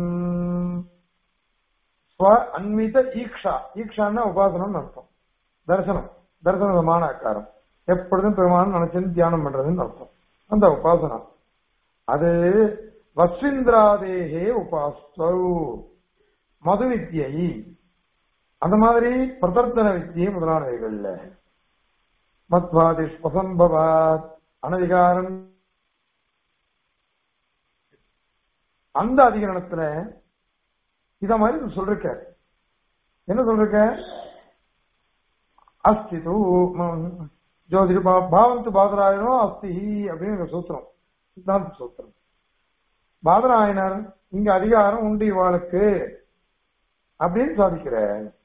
ஸ்வ அன்மித ஈக்ஷா ஈக்ஷான்னா உபாசனம் அர்த்தம் தரிசனம் தரிசனமான ஆக்காரம் எப்பொழுதும் பெருமான் நினைச்சு தியானம் பண்றதுன்னு அர்த்தம் அந்த உபாசனம் அது வஸ்விந்திராதேகே உபாஸ்தௌ மது வித்தியை அந்த மாதிரி பிரதர்த்தன வித்தியை முதலானவைகள்ல மத்வாதி ஸ்வசம்பவாத் அனதிகாரம் அந்த அதிகரணத்துல இத மாதிரி சொல்லிருக்க என்ன சொல்லிருக்க அஸ்தி தூ ஜோதிட பாவந்து பாதராயனோ அஸ்தி அப்படின்னு சூத்திரம் சித்தாந்த சூத்திரம் பாதராயனர் இங்க அதிகாரம் உண்டு இவாளுக்கு அப்படின்னு சாதிக்கிற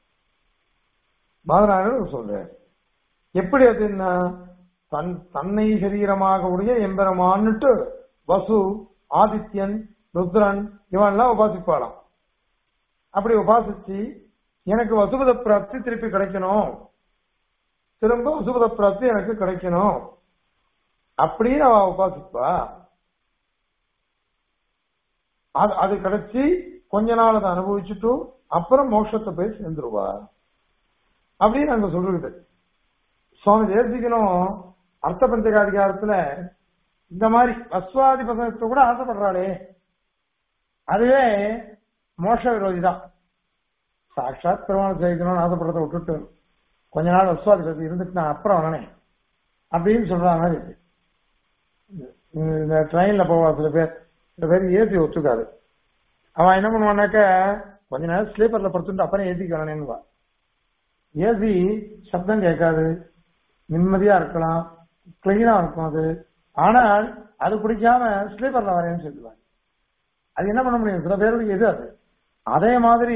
பாதராயனர் சொல்ற எப்படி அதுன்னா தன் தன்னை சரீரமாக உடைய எம்பெருமான்னுட்டு வசு ஆதித்யன் ருத்ரன் இவன்லாம் உபாசிப்பாளாம் அப்படி உபாசிச்சு எனக்கு வசுபத பிராப்தி திருப்பி கிடைக்கணும் திரும்ப வசுபத பிராப்தி எனக்கு கிடைக்கணும் அப்படின்னு அவ உபாசிப்பா அது அது கிடைச்சி கொஞ்ச நாள் அதை அனுபவிச்சுட்டு அப்புறம் மோட்சத்தை போய் சேர்ந்துருவா அப்படின்னு அங்க சொல்றது சுவாமி தேசிகனும் அர்த்த பஞ்சகாதிகாரத்துல இந்த மாதிரி அஸ்வாதி பசங்கத்தை கூட ஆசைப்படுறாளே அதுவே மோஷ விரோதி தான் சாட்சாத் பெருமாள் சேவிக்கணும்னு ஆசைப்படுறத விட்டுட்டு கொஞ்ச நாள் அஸ்வாதி பசங்க இருந்துட்டு நான் அப்புறம் வரனே அப்படின்னு சொல்ற மாதிரி இருக்கு இந்த ட்ரெயின்ல போவா சில பேர் சில பேர் ஏசி ஒத்துக்காது அவன் என்ன பண்ணுவானாக்க கொஞ்ச நேரம் ஸ்லீப்பர்ல படுத்துட்டு அப்புறம் ஏசிக்கு வரணும்னுவா ஏசி சப்தம் கேட்காது நிம்மதியா இருக்கலாம் கிளீனா இருக்கும் அது ஆனால் அது பிடிக்காம ஸ்லீப்பர்ல வரேன்னு சொல்லுவாங்க அது என்ன பண்ண முடியும் சில பேருக்கு எது அது அதே மாதிரி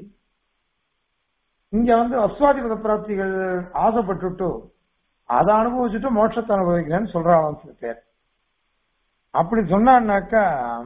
இங்க வந்து அஸ்வாதிபத பிராப்திகள் ஆசைப்பட்டுட்டு அதை அனுபவிச்சுட்டு மோட்சத்தை அனுபவிக்கிறேன்னு சொல்றாங்க சில பேர் அப்படி சொன்னான்னாக்கா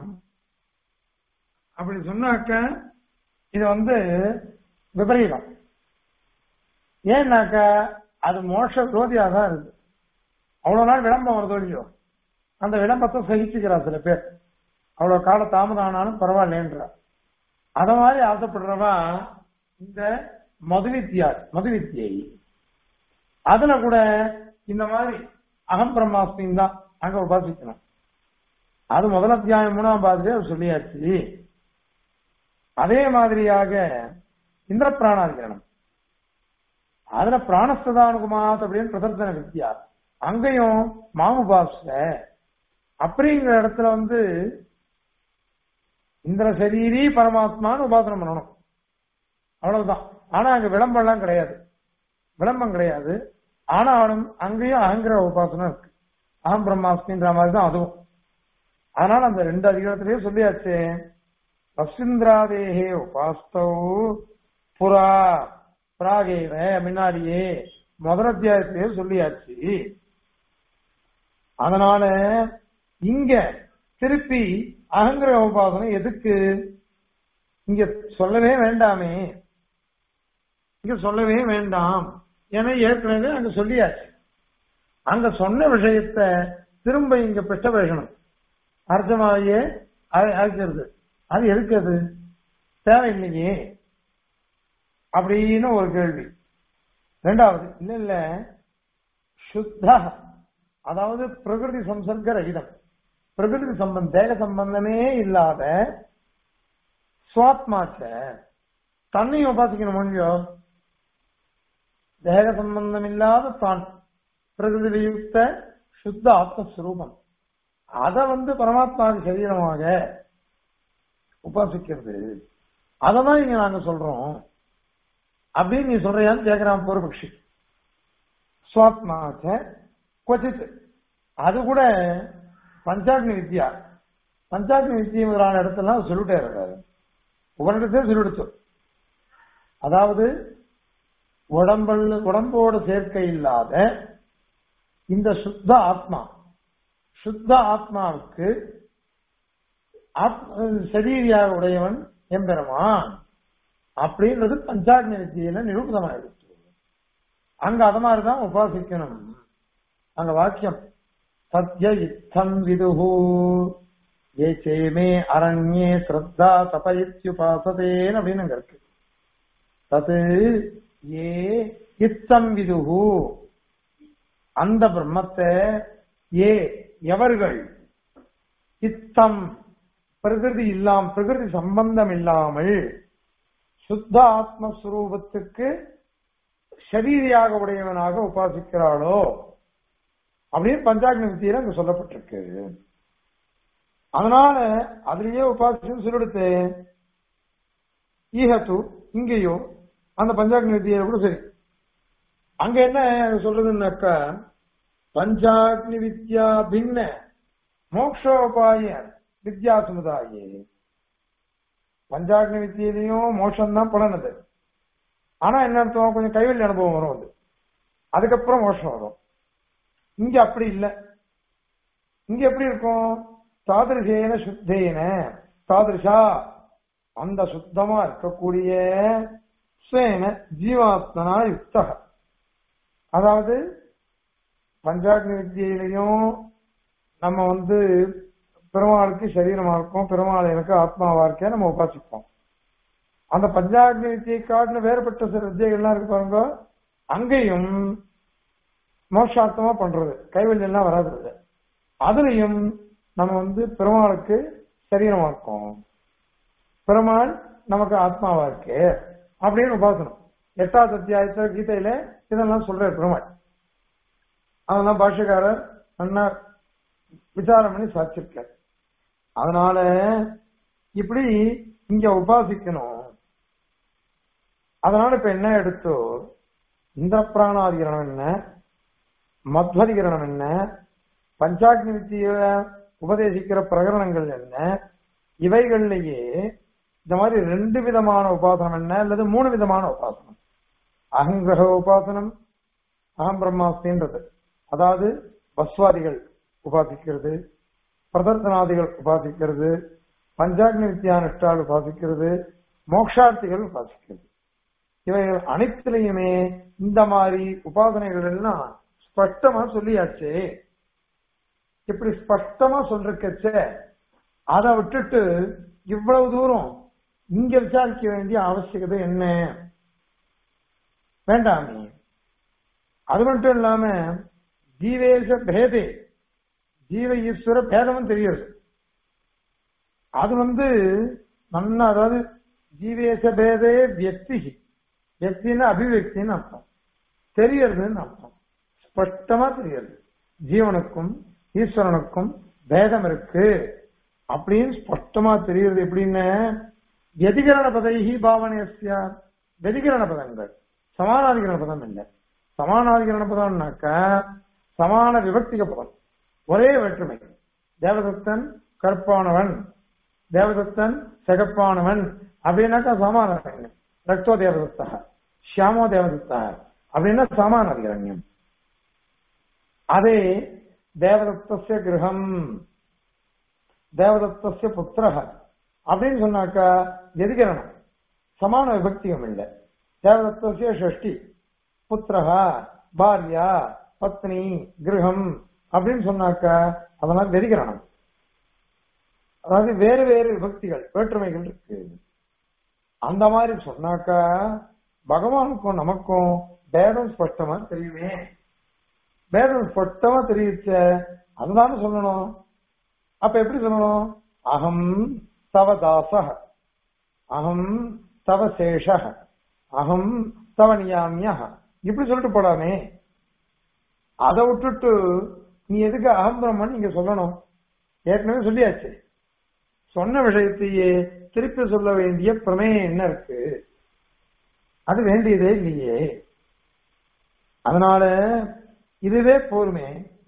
அப்படி சொன்னாக்க இது வந்து விபரீதம் ஏன்னாக்கா அது மோட்ச விரோதியா தான் இருக்கு அவ்வளவு நாள் விளம்பரம் வருதோ இல்லையோ அந்த விளம்பரத்தை சகிச்சுக்கிறா சில பேர் அவ்வளவு கால தாமதம் ஆனாலும் பரவாயில்லன்றா அத மாதிரி ஆசைப்படுறவா இந்த மதுவித்தியார் மதுவித்தியை அதுல கூட இந்த மாதிரி அகம் பிரம்மாஸ்மின் தான் அங்க உபாசிக்கணும் அது முதல் அத்தியாயம் மூணாம் பாதிலே அவர் சொல்லியாச்சு அதே மாதிரியாக இந்திர பிராணாதிகரணம் அதுல பிராணஸ்ததானுகுமாத் அப்படின்னு பிரதர்சன வித்யா அங்கேயும் மாமுபாச அப்படிங்கிற இடத்துல வந்து இந்திர சரீரி பரமாத்மான்னு உபாசனை பண்ணணும் அவ்வளவுதான் ஆனா அங்க விளம்பரம் கிடையாது விளம்பம் கிடையாது ஆனாலும் அங்கேயும் அகங்கிற உபாசனை இருக்கு அகம் பிரம்மாஸ்மின்ற மாதிரி தான் அதுவும் அதனால அந்த ரெண்டு அதிகாரத்திலேயே சொல்லியாச்சு வசிந்திராதேகே உபாஸ்தௌ புறா பிராகேவ முன்னாடியே முதல் அத்தியாயத்திலேயே சொல்லியாச்சு அதனால இங்க திருப்பி அகங்கிர உபாசனை எதுக்கு இங்க சொல்லவே வேண்டாமே இங்க சொல்லவே வேண்டாம் ஏன்னா ஏற்கனவே அங்க சொல்லியாச்சு அங்க சொன்ன விஷயத்த திரும்ப இங்க பெற்ற வேகணும் அர்த்தமாவையே அழைக்கிறது அது எதுக்கு அது தேவையில்லையே அப்படின்னு ஒரு கேள்வி ரெண்டாவது இல்ல இல்ல சுத்தா அதாவது பிரகிருதி சம்சர்க்க ரகிதம் பிரகிருதி சம்பந்தம் தேக சம்பந்தமே இல்லாத சுவாத்மாச்ச தன்னையும் உபாசிக்கணும் முடியோ தேக சம்பந்தம் இல்லாத தான் பிரகிருதி யுக்த சுத்த ஆத்மஸ்வரூபம் அத வந்து பரமாத்மாவுக்கு சரீரமாக உபாசிக்கிறது அததான் இங்க நாங்க சொல்றோம் அப்படின்னு நீ சொல்றியான்னு கேக்குறான் பூர்வபக்ஷி சுவாத்மாச்ச கொச்சித் அது கூட பஞ்சாக்னி வித்யா பஞ்சாக்னி வித்தியமான இடத்துல சொல்லிட்டே இருக்காரு உபனிடத்தே சொல்லிடுச்சு அதாவது உடம்பல் உடம்போடு சேர்க்கை இல்லாத இந்த சுத்த ஆத்மா சுத்த ஆத்மாவுக்கு சரீரியாக உடையவன் எம்பெருமான் அப்படின்றது பஞ்சாக்னி வித்தியில நிரூபிதமாயிடுச்சு அங்க அத மாதிரிதான் உபாசிக்கணும் அங்க வாக்கியம் சத்ய இத்தம் விதுஹு ஏ சேமே அரண்யே ஸ்ரத்தா தபயித்யுபாசதேன் அப்படின்னு அங்க இருக்கு தது ஏ இத்தம் விதுஹு அந்த பிரம்மத்தை ஏ எவர்கள் இத்தம் பிரகிருதி இல்லாம் பிரகிருதி சம்பந்தம் இல்லாமல் சுத்த ஆத்மஸ்வரூபத்துக்கு சரீரியாக உடையவனாக உபாசிக்கிறாளோ அப்படின்னு பஞ்சாக்னி வித்தியில அங்க சொல்லப்பட்டிருக்கு அதனால அதுலயே உபாசிச்சு சொல்லிடுத்து ஈகத்து இங்கேயோ அந்த பஞ்சாக்னி வித்தியில கூட சரி அங்க என்ன சொல்றதுன்னாக்கா பஞ்சாக்னி வித்யா பின்ன மோக்ஷோபாய வித்யா சமுதாயே பஞ்சாக்னி வித்தியிலையும் மோஷம் தான் பலனது ஆனா என்ன அர்த்தம் கொஞ்சம் கைவெளி அனுபவம் வரும் அது அதுக்கப்புறம் மோஷம் வரும் இங்க அப்படி இல்லை இங்க எப்படி இருக்கும் தாதிருஷேன சுத்தேன தாதிருஷா அந்த சுத்தமா இருக்கக்கூடிய ஸ்வேன ஜீவாத்மனா யுக்தக அதாவது பஞ்சாக்னி வித்தியிலையும் நம்ம வந்து பெருமாளுக்கு சரீரமா இருக்கும் பெருமாள் எனக்கு ஆத்மாவா இருக்கே நம்ம உபாசிப்போம் அந்த பஞ்சாக்னி வித்தியை காட்டில வேறுபட்ட சில வித்தியைகள்லாம் இருக்கு பாருங்க அங்கேயும் மோட்சார்த்தமா பண்றது கைவல்யம் எல்லாம் வராது இல்ல. அதுலயும் நம்ம வந்து பெருமாளுக்கு சரீரமா இருக்கோம் பெருமாள் நமக்கு ஆத்மாவா இருக்கு அப்படின்னு உபாசனம் எட்டாவது அத்தியாயத்துல கீதையில இதெல்லாம் சொல்றாரு பெருமாள் அதெல்லாம் பாஷ்யக்காரர் நல்லா விசாரம் பண்ணி சாதிச்சிருக்கார் அதனால இப்படி இங்க உபாசிக்கணும் அதனால இப்ப என்ன எடுத்தோ இந்த பிராணாதிகரணம் என்ன மத்வதிகரணம் என்ன பஞ்சாக்னி வித்திய உபதேசிக்கிற பிரகரணங்கள் என்ன இவைகள்லயே இந்த மாதிரி ரெண்டு விதமான உபாசனம் என்ன அல்லது மூணு விதமான உபாசனம் அகங்கிரக உபாசனம் அகம் பிரம்மாஸ்தின்றது அதாவது பஸ்வாதிகள் உபாசிக்கிறது பிரதர்த்தனாதிகள் உபாசிக்கிறது பஞ்சாக்னி வித்யானுஷ்டால் உபாசிக்கிறது மோக்ஷார்த்திகள் உபாசிக்கிறது இவைகள் அனைத்திலையுமே இந்த மாதிரி உபாசனைகள் எல்லாம் ஸ்பஷ்டமா சொல்லியாச்சு இப்படி ஸ்பஷ்டமா சொல்றக்கச்ச அதை விட்டுட்டு இவ்வளவு தூரம் இங்க விசாரிக்க வேண்டிய அவசியகதை என்ன வேண்டாமே அது மட்டும் இல்லாம ஜீவேஷ பேதே ஜீவ ஈஸ்வர பேதமும் தெரியுது அது வந்து நல்லா அதாவது ஜீவேஷ பேதே வியக்தி வியக்தின்னு அபிவியக்தின்னு அர்த்தம் தெரியறதுன்னு அர்த்தம் ஸ்பஷ்டமா தெரியுது ஜீவனுக்கும் ஈஸ்வரனுக்கும் பேதம் இருக்கு அப்படின்னு ஸ்பஷ்டமா தெரியுது எப்படின்னு வெதிகரண பதைகி பாவனையசியா வெதிகரண பதங்கள் சமானாதிகரண பதம் இல்லை சமானாதிகரண பதம்னாக்கா சமான விபக்திக பதம் ஒரே வேற்றுமை தேவதத்தன் கற்பானவன் தேவதத்தன் சிகப்பானவன் அப்படின்னாக்கா சமானாதிகரண்யம் ரக்தோ தேவதத்தா ஷியாமோ தேவதத்தா அப்படின்னா சமானாதிகரண்யம் அதே தேவதத்தஸ்ய கிரகம் தேவதத்தஸ்ய புத்திரக அப்படின்னு சொன்னாக்கா எதிகரணம் சமான விபக்தியும் இல்லை தேவதத்தஸ்ய ஷஷ்டி புத்திரகா பாரியா பத்னி கிரகம் அப்படின்னு சொன்னாக்கா அதெல்லாம் வெதிகரணம் அதாவது வேறு வேறு விபக்திகள் வேற்றுமைகள் இருக்கு அந்த மாதிரி சொன்னாக்கா பகவானுக்கும் நமக்கும் பேதம் ஸ்பஷ்டமா தெரியுமே பேதம் ஸ்பஷ்டமா தெரியுச்ச அதுதானே சொல்லணும் அப்ப எப்படி சொல்லணும் அகம் தவ தாச அகம் தவ சேஷ அகம் தவ நியாமிய இப்படி சொல்லிட்டு போடாமே அதை விட்டுட்டு நீ எதுக்கு அகம் பிரம்மன் நீங்க சொல்லணும் ஏற்கனவே சொல்லியாச்சு சொன்ன விஷயத்தையே திருப்பி சொல்ல வேண்டிய பிரமேயம் என்ன இருக்கு அது வேண்டியதே இல்லையே அதனால இதுவே போருமே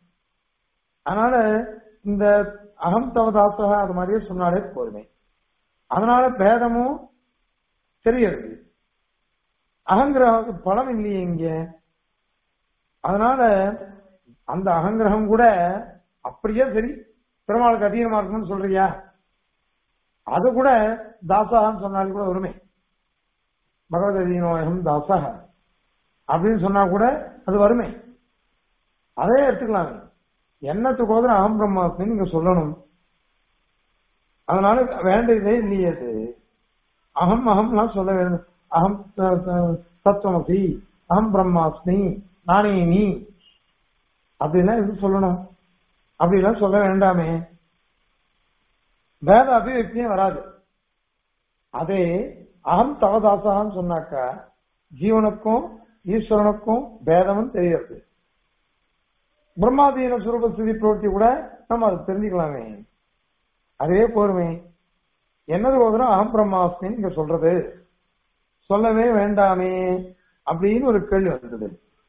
அதனால இந்த அகம் தவதாசக அது மாதிரியே சொன்னாலே போருமே அதனால பேதமும் தெரியுது அகங்கிரகம் பலம் இல்லையே இங்க அதனால அந்த அகங்கிரகம் கூட அப்படியே சரி பெருமாளுக்கு அதிகமா இருக்கணும்னு சொல்றியா அது கூட தாசான்னு சொன்னாலும் கூட வருமே பகவத் அதீனோயம் தாசக அப்படின்னு சொன்னா கூட அது வருமே அதே எடுத்துக்கலாமே என்னத்துக்கு ஓதுற அகம் பிரம்மாஸ்மி நீங்க சொல்லணும் அதனால வேண்டியதே இல்லையே அது அகம் அகம்லாம் சொல்ல வேண்டும் அகம் த- த- தத்துவமசி அகம் பிரம்மாஸ்மி நானே நீ அப்படின்னா இது சொல்லணும் அப்படிலாம் சொல்ல வேண்டாமே வேத அபிவியக்தியும் வராது அதே அகம் தவதாசான்னு சொன்னாக்கா ஜீவனுக்கும் ஈஸ்வரனுக்கும் பேதமும் தெரியாது பிரம்மாதீன சுரூப ஸ்திதி பிரவர்த்தி கூட நம்ம அதை தெரிஞ்சுக்கலாமே அதுவே போருமே என்னது போதும் அகம் பிரம்மாஸ்மின்னு இங்க சொல்றது சொல்லவே வேண்டாமே அப்படின்னு ஒரு கேள்வி வந்தது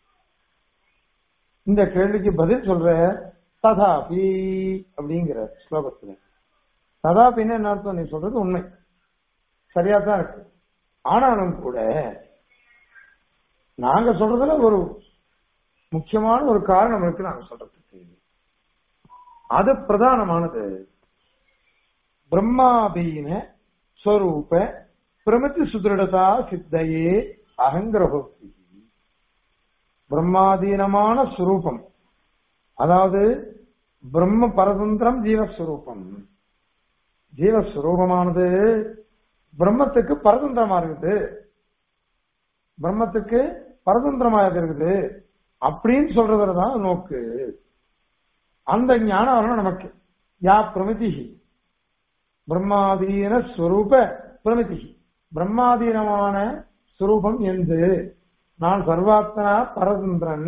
இந்த கேள்விக்கு பதில் சொல்ற ததாபி அப்படிங்கிற ஸ்லோகத்துல ததாபின்னு என்ன அர்த்தம் நீ சொல்றது உண்மை சரியா தான் இருக்கு ஆனாலும் கூட நாங்க சொல்றதுல ஒரு முக்கியமான ஒரு காரணம் இருக்கு நாங்க சொல்றதுக்கு அது பிரதானமானது பிரம்மாதீன ஸ்வரூப பிரமிதி சுதிருடதா சித்தையே அகங்கிரகோக்தி பிரம்மாதீனமான சுரூபம் அதாவது பிரம்ம பரதந்திரம் ஜீவஸ்வரூபம் ஜீவஸ்வரூபமானது பிரம்மத்துக்கு பரதந்திரமா இருக்குது பிரம்மத்துக்கு பரதந்திரமாக இருக்குது அப்படின்னு சொல்றதுல தான் நோக்கு அந்த ஞானம் வரணும் நமக்கு யா பிரமிதி பிரம்மாதீன ஸ்வரூப பிரமிதி பிரம்மாதீனமான ஸ்வரூபம் எந்து நான் சர்வாத்மனா பரதந்திரன்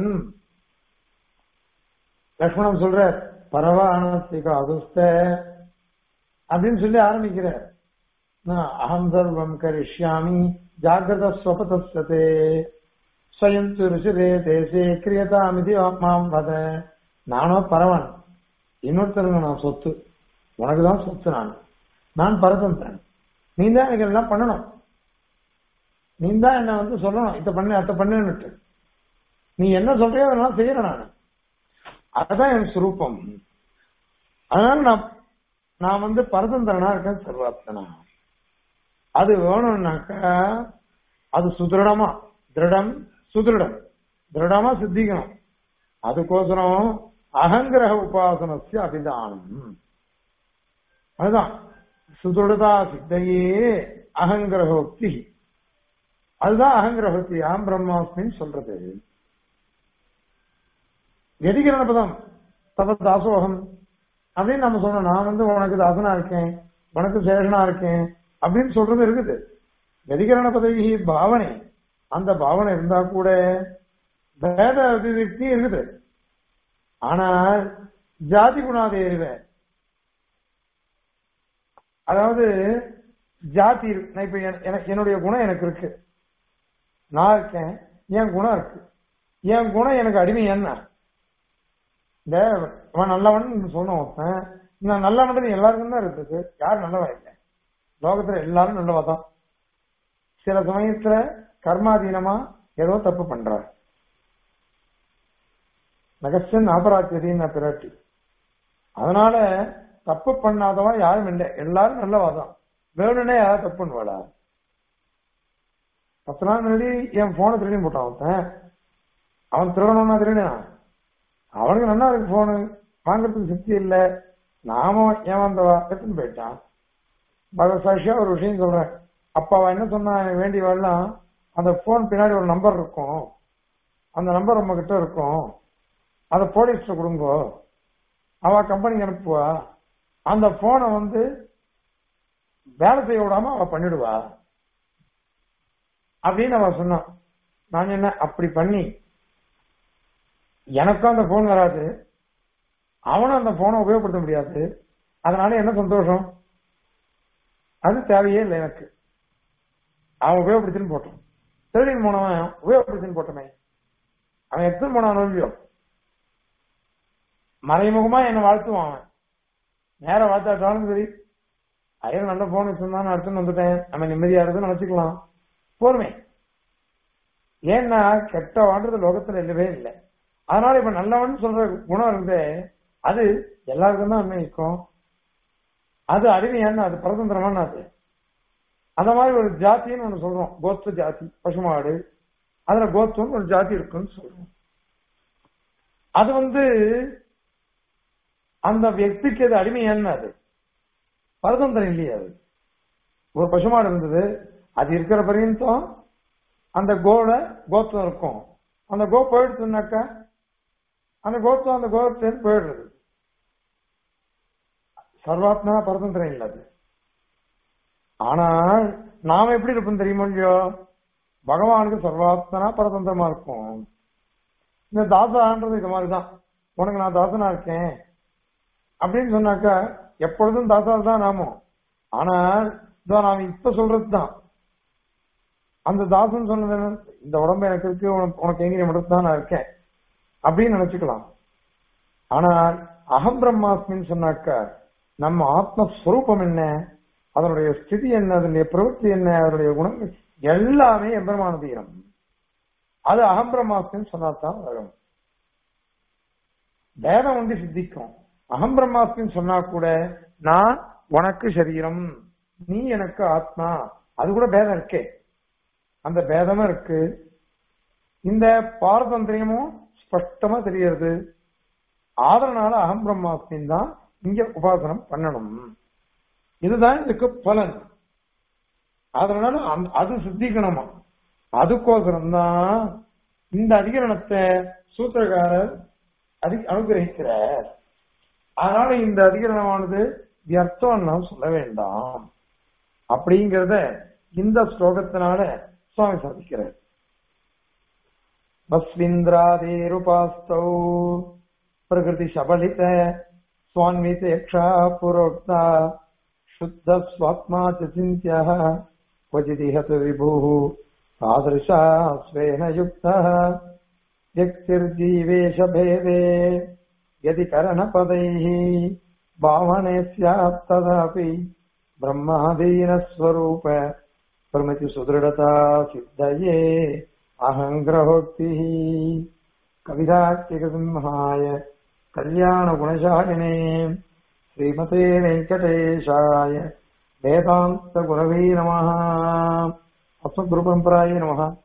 லக்ஷ்மணன் சொல்ற பரவானஸ்திக அதுஸ்த அப்படின்னு சொல்லி ஆரம்பிக்கிறார் நான் அகம் சர்வம் கரிஷ்யாமி ஜாகிரத ஸ்வபதஸ்தே ஸ்வயம் ருஷிரே தேசே கிரியதாமிதி மாம் வத நானோ பரவன் இன்னொருத்தருங்க நான் சொத்து உனக்கு தான் சொத்து நான் நான் பரதந்திரன் நீ தான் எனக்கு எல்லாம் பண்ணணும் நீ தான் என்ன வந்து சொல்லணும் இத பண்ணு அத பண்ணுன்னுட்டு நீ என்ன சொல்றியோ அதெல்லாம் செய்யறேன் நான் அதுதான் என் சுரூபம் அதனால நான் நான் வந்து பரதந்திரனா இருக்கேன் சர்வாத்மனா அது வேணும்னாக்கா அது சுதிருடமா திருடம் சுதிருடம் திருடமா சித்திக்கணும் அதுக்கோசரம் அகங்கிரக உபாசனஸ்ய அபிதானம் அதுதான் சுதிருடதா சித்தையே அகங்கிரகோக்தி அதுதான் அகங்கிரகோக்தி அகம் பிரம்மாஸ்மின்னு சொல்றது வெதிகரண பதம் தப தாசோகம் அப்படின்னு நம்ம சொல்லணும் நான் வந்து உனக்கு தாசனா இருக்கேன் உனக்கு சேஷனா இருக்கேன் அப்படின்னு சொல்றது இருக்குது வெதிகரண பதவி பாவனை அந்த பாவனை இருந்தா கூட பேத அபிவிருத்தி இருக்குது ஆனால் ஜாதி குணாதேரிவ அதாவது ஜாதி இருக்கு. நான் இப்ப என- எனக்கு- என்னுடைய குணம் எனக்கு இருக்கு நான் இருக்கேன் என் குணம் இருக்கு என் குணம் எனக்கு அடிமை என்ன இந்த அவன் நல்லவன் சொன்ன ஒருத்தன் நான் நல்லவன் எல்லாருக்கும் தான் இருக்குது யார் நல்லவன் இல்லை லோகத்துல எல்லாரும் நல்லவா தான் சில சமயத்துல கர்மாதீனமா ஏதோ தப்பு பண்றார் நகசன் அபராத்தியதின்னு பிராட்டி அதனால தப்பு பண்ணாதவன் யாரும் இல்லை எல்லாரும் நல்லவா தான் வேணும்னே யாராவது தப்பு பண்ணுவாளா பத்து நாள் முன்னாடி என் போனை திருடி போட்டான் ஒருத்தன் அவன் திருடணும்னா திருடினான் அவனுக்கு நல்லா இருக்கு போனு வாங்குறதுக்கு சக்தி இல்ல நாம ஏமாந்தவா எடுத்துன்னு போயிட்டான் பகவசாட்சியா ஒரு விஷயம் சொல்றேன் அப்ப அவன் என்ன சொன்னா எனக்கு வேண்டிய வரலாம் அந்த போன் பின்னாடி ஒரு நம்பர் இருக்கும் அந்த நம்பர் நம்ம கிட்ட இருக்கும் அதை போலீஸ்ல கொடுங்கோ அவ கம்பெனிக்கு அனுப்புவா அந்த போனை வந்து வேலை செய்ய விடாம அவ பண்ணிடுவா அப்படின்னு அவ சொன்னான் நான் என்ன அப்படி பண்ணி எனக்கும் அந்த போன் வராது அவனும் அந்த போனை உபயோகப்படுத்த முடியாது அதனால என்ன சந்தோஷம் அது தேவையே இல்லை எனக்கு அவன் உபயோகப்படுத்தின்னு போட்டான் திருடின் போனவன் உபயோகப்படுத்தின்னு போட்டமே அவன் எடுத்துன்னு போனான் நோம்பியோ மறைமுகமா என்ன வாழ்த்துவான் அவன் நேர வாழ்த்தாட்டாலும் சரி ஐயோ நல்ல போன் வச்சிருந்தான் அடுத்துன்னு வந்துட்டேன் நம்ம நிம்மதியா இருக்குன்னு நினைச்சுக்கலாம் போருமே ஏன்னா கெட்ட வாழ்றது லோகத்துல இல்லவே இல்லை அதனால இப்ப நல்லவன் சொல்ற குணம் இருந்து அது எல்லாருக்கும் தான் அன்வயிக்கும் அது அடிமையான அது பரதந்திரமான அது அந்த மாதிரி ஒரு ஜாத்தின்னு ஒண்ணு சொல்றோம் கோஸ்த ஜாதி பசுமாடு அதுல கோஸ்தம் ஒரு ஜாதி இருக்குன்னு சொல்றோம் அது வந்து அந்த వ్యక్తిக்கு அது அடிமையான அது பரதந்திரம் இல்லையே அது ஒரு பசுமாடு இருந்தது அது இருக்கிற பர்யந்தம் அந்த கோல கோத்திரம் இருக்கும் அந்த கோ போயிடுச்சுனாக்கா அந்த கோத்திரம் அந்த கோத்திரம் போயிடுறது சர்வாத்மா பரதந்திரம் இல்லை அது ஆனால் நாம எப்படி இருப்போம் தெரியுமோ இல்லையோ பகவானுக்கு சர்வாத்மனா பரதந்திரமா இருக்கும் இந்த தாசான்றது இது மாதிரிதான் உனக்கு நான் தாசனா இருக்கேன் அப்படின்னு சொன்னாக்கா எப்பொழுதும் தாசால் தான் நாமும் ஆனால் இதோ நாம் இப்ப சொல்றதுதான் அந்த தாசன் சொன்னது என்ன? இந்த உடம்பு எனக்கு இருக்கு உனக்கு உனக்கு எங்க மட்டும் தான் நான் இருக்கேன் அப்படின்னு நினைச்சுக்கலாம் ஆனால் அகம் பிரம்மாஸ்மின்னு சொன்னாக்கா நம்ம ஆத்மஸ்வரூபம் என்ன அதனுடைய ஸ்திதி என்ன அதனுடைய பிரவൃத்தி என்ன அதனுடைய குணங்கள் எல்லாமே எம்பெருமானதீனம் அது அகம் பிரம்மாஸ்மின்னு சொன்னாதான் வரும் வேதம் வந்து சித்திக்கும் அகம் பிரம்மாஸ்மின்னு சொன்னா கூட நான் உனக்கு சரீரம் நீ எனக்கு ஆத்மா அது கூட பேதம் இருக்கே அந்த பேதமும் இருக்கு இந்த பாரதந்திரியமும் ஸ்பஷ்டமா தெரியறது ஆதரனால அகம் பிரம்மாஸ்மின் தான் இங்க உபாசனம் பண்ணணும் இதுதான் இதுக்கு பலன் அதனால அந்த- அது சித்திக்கணுமா அதுக்கோசரம் தான் இந்த அதிகரணத்தை சூத்திரக்காரர் அதி அனுகிரகிக்கிறார் அதனால இந்த அதிகரணமானது வியர்த்தம் நாம் சொல்ல வேண்டாம் அப்படிங்கறத இந்த ஸ்லோகத்தினால சுவாமி சாதிக்கிறார் பஸ்விந்திராதேருபாஸ்தௌ பிரகிருதி சபலித स्वान्वितेक्षा पुरोक्ता शुद्ध स्वात्मा च चिन्त्यः क्वचिदिह तु विभुः तादृशा स्वेन युक्तः व्यक्तिर्जीवेश भेदे यदि करणपदैः भावने स्यात् तदापि ब्रह्माधीनस्वरूप प्रमिति सुदृढता सिद्धये अहङ्ग्रहोक्तिः कविराट्यकसिंहाय कल्याणगुणशालिने श्रीमते वेङ्कटेशाय वेदान्तगुरवे नमः अस्मद्गुरुपरम्परायै नमः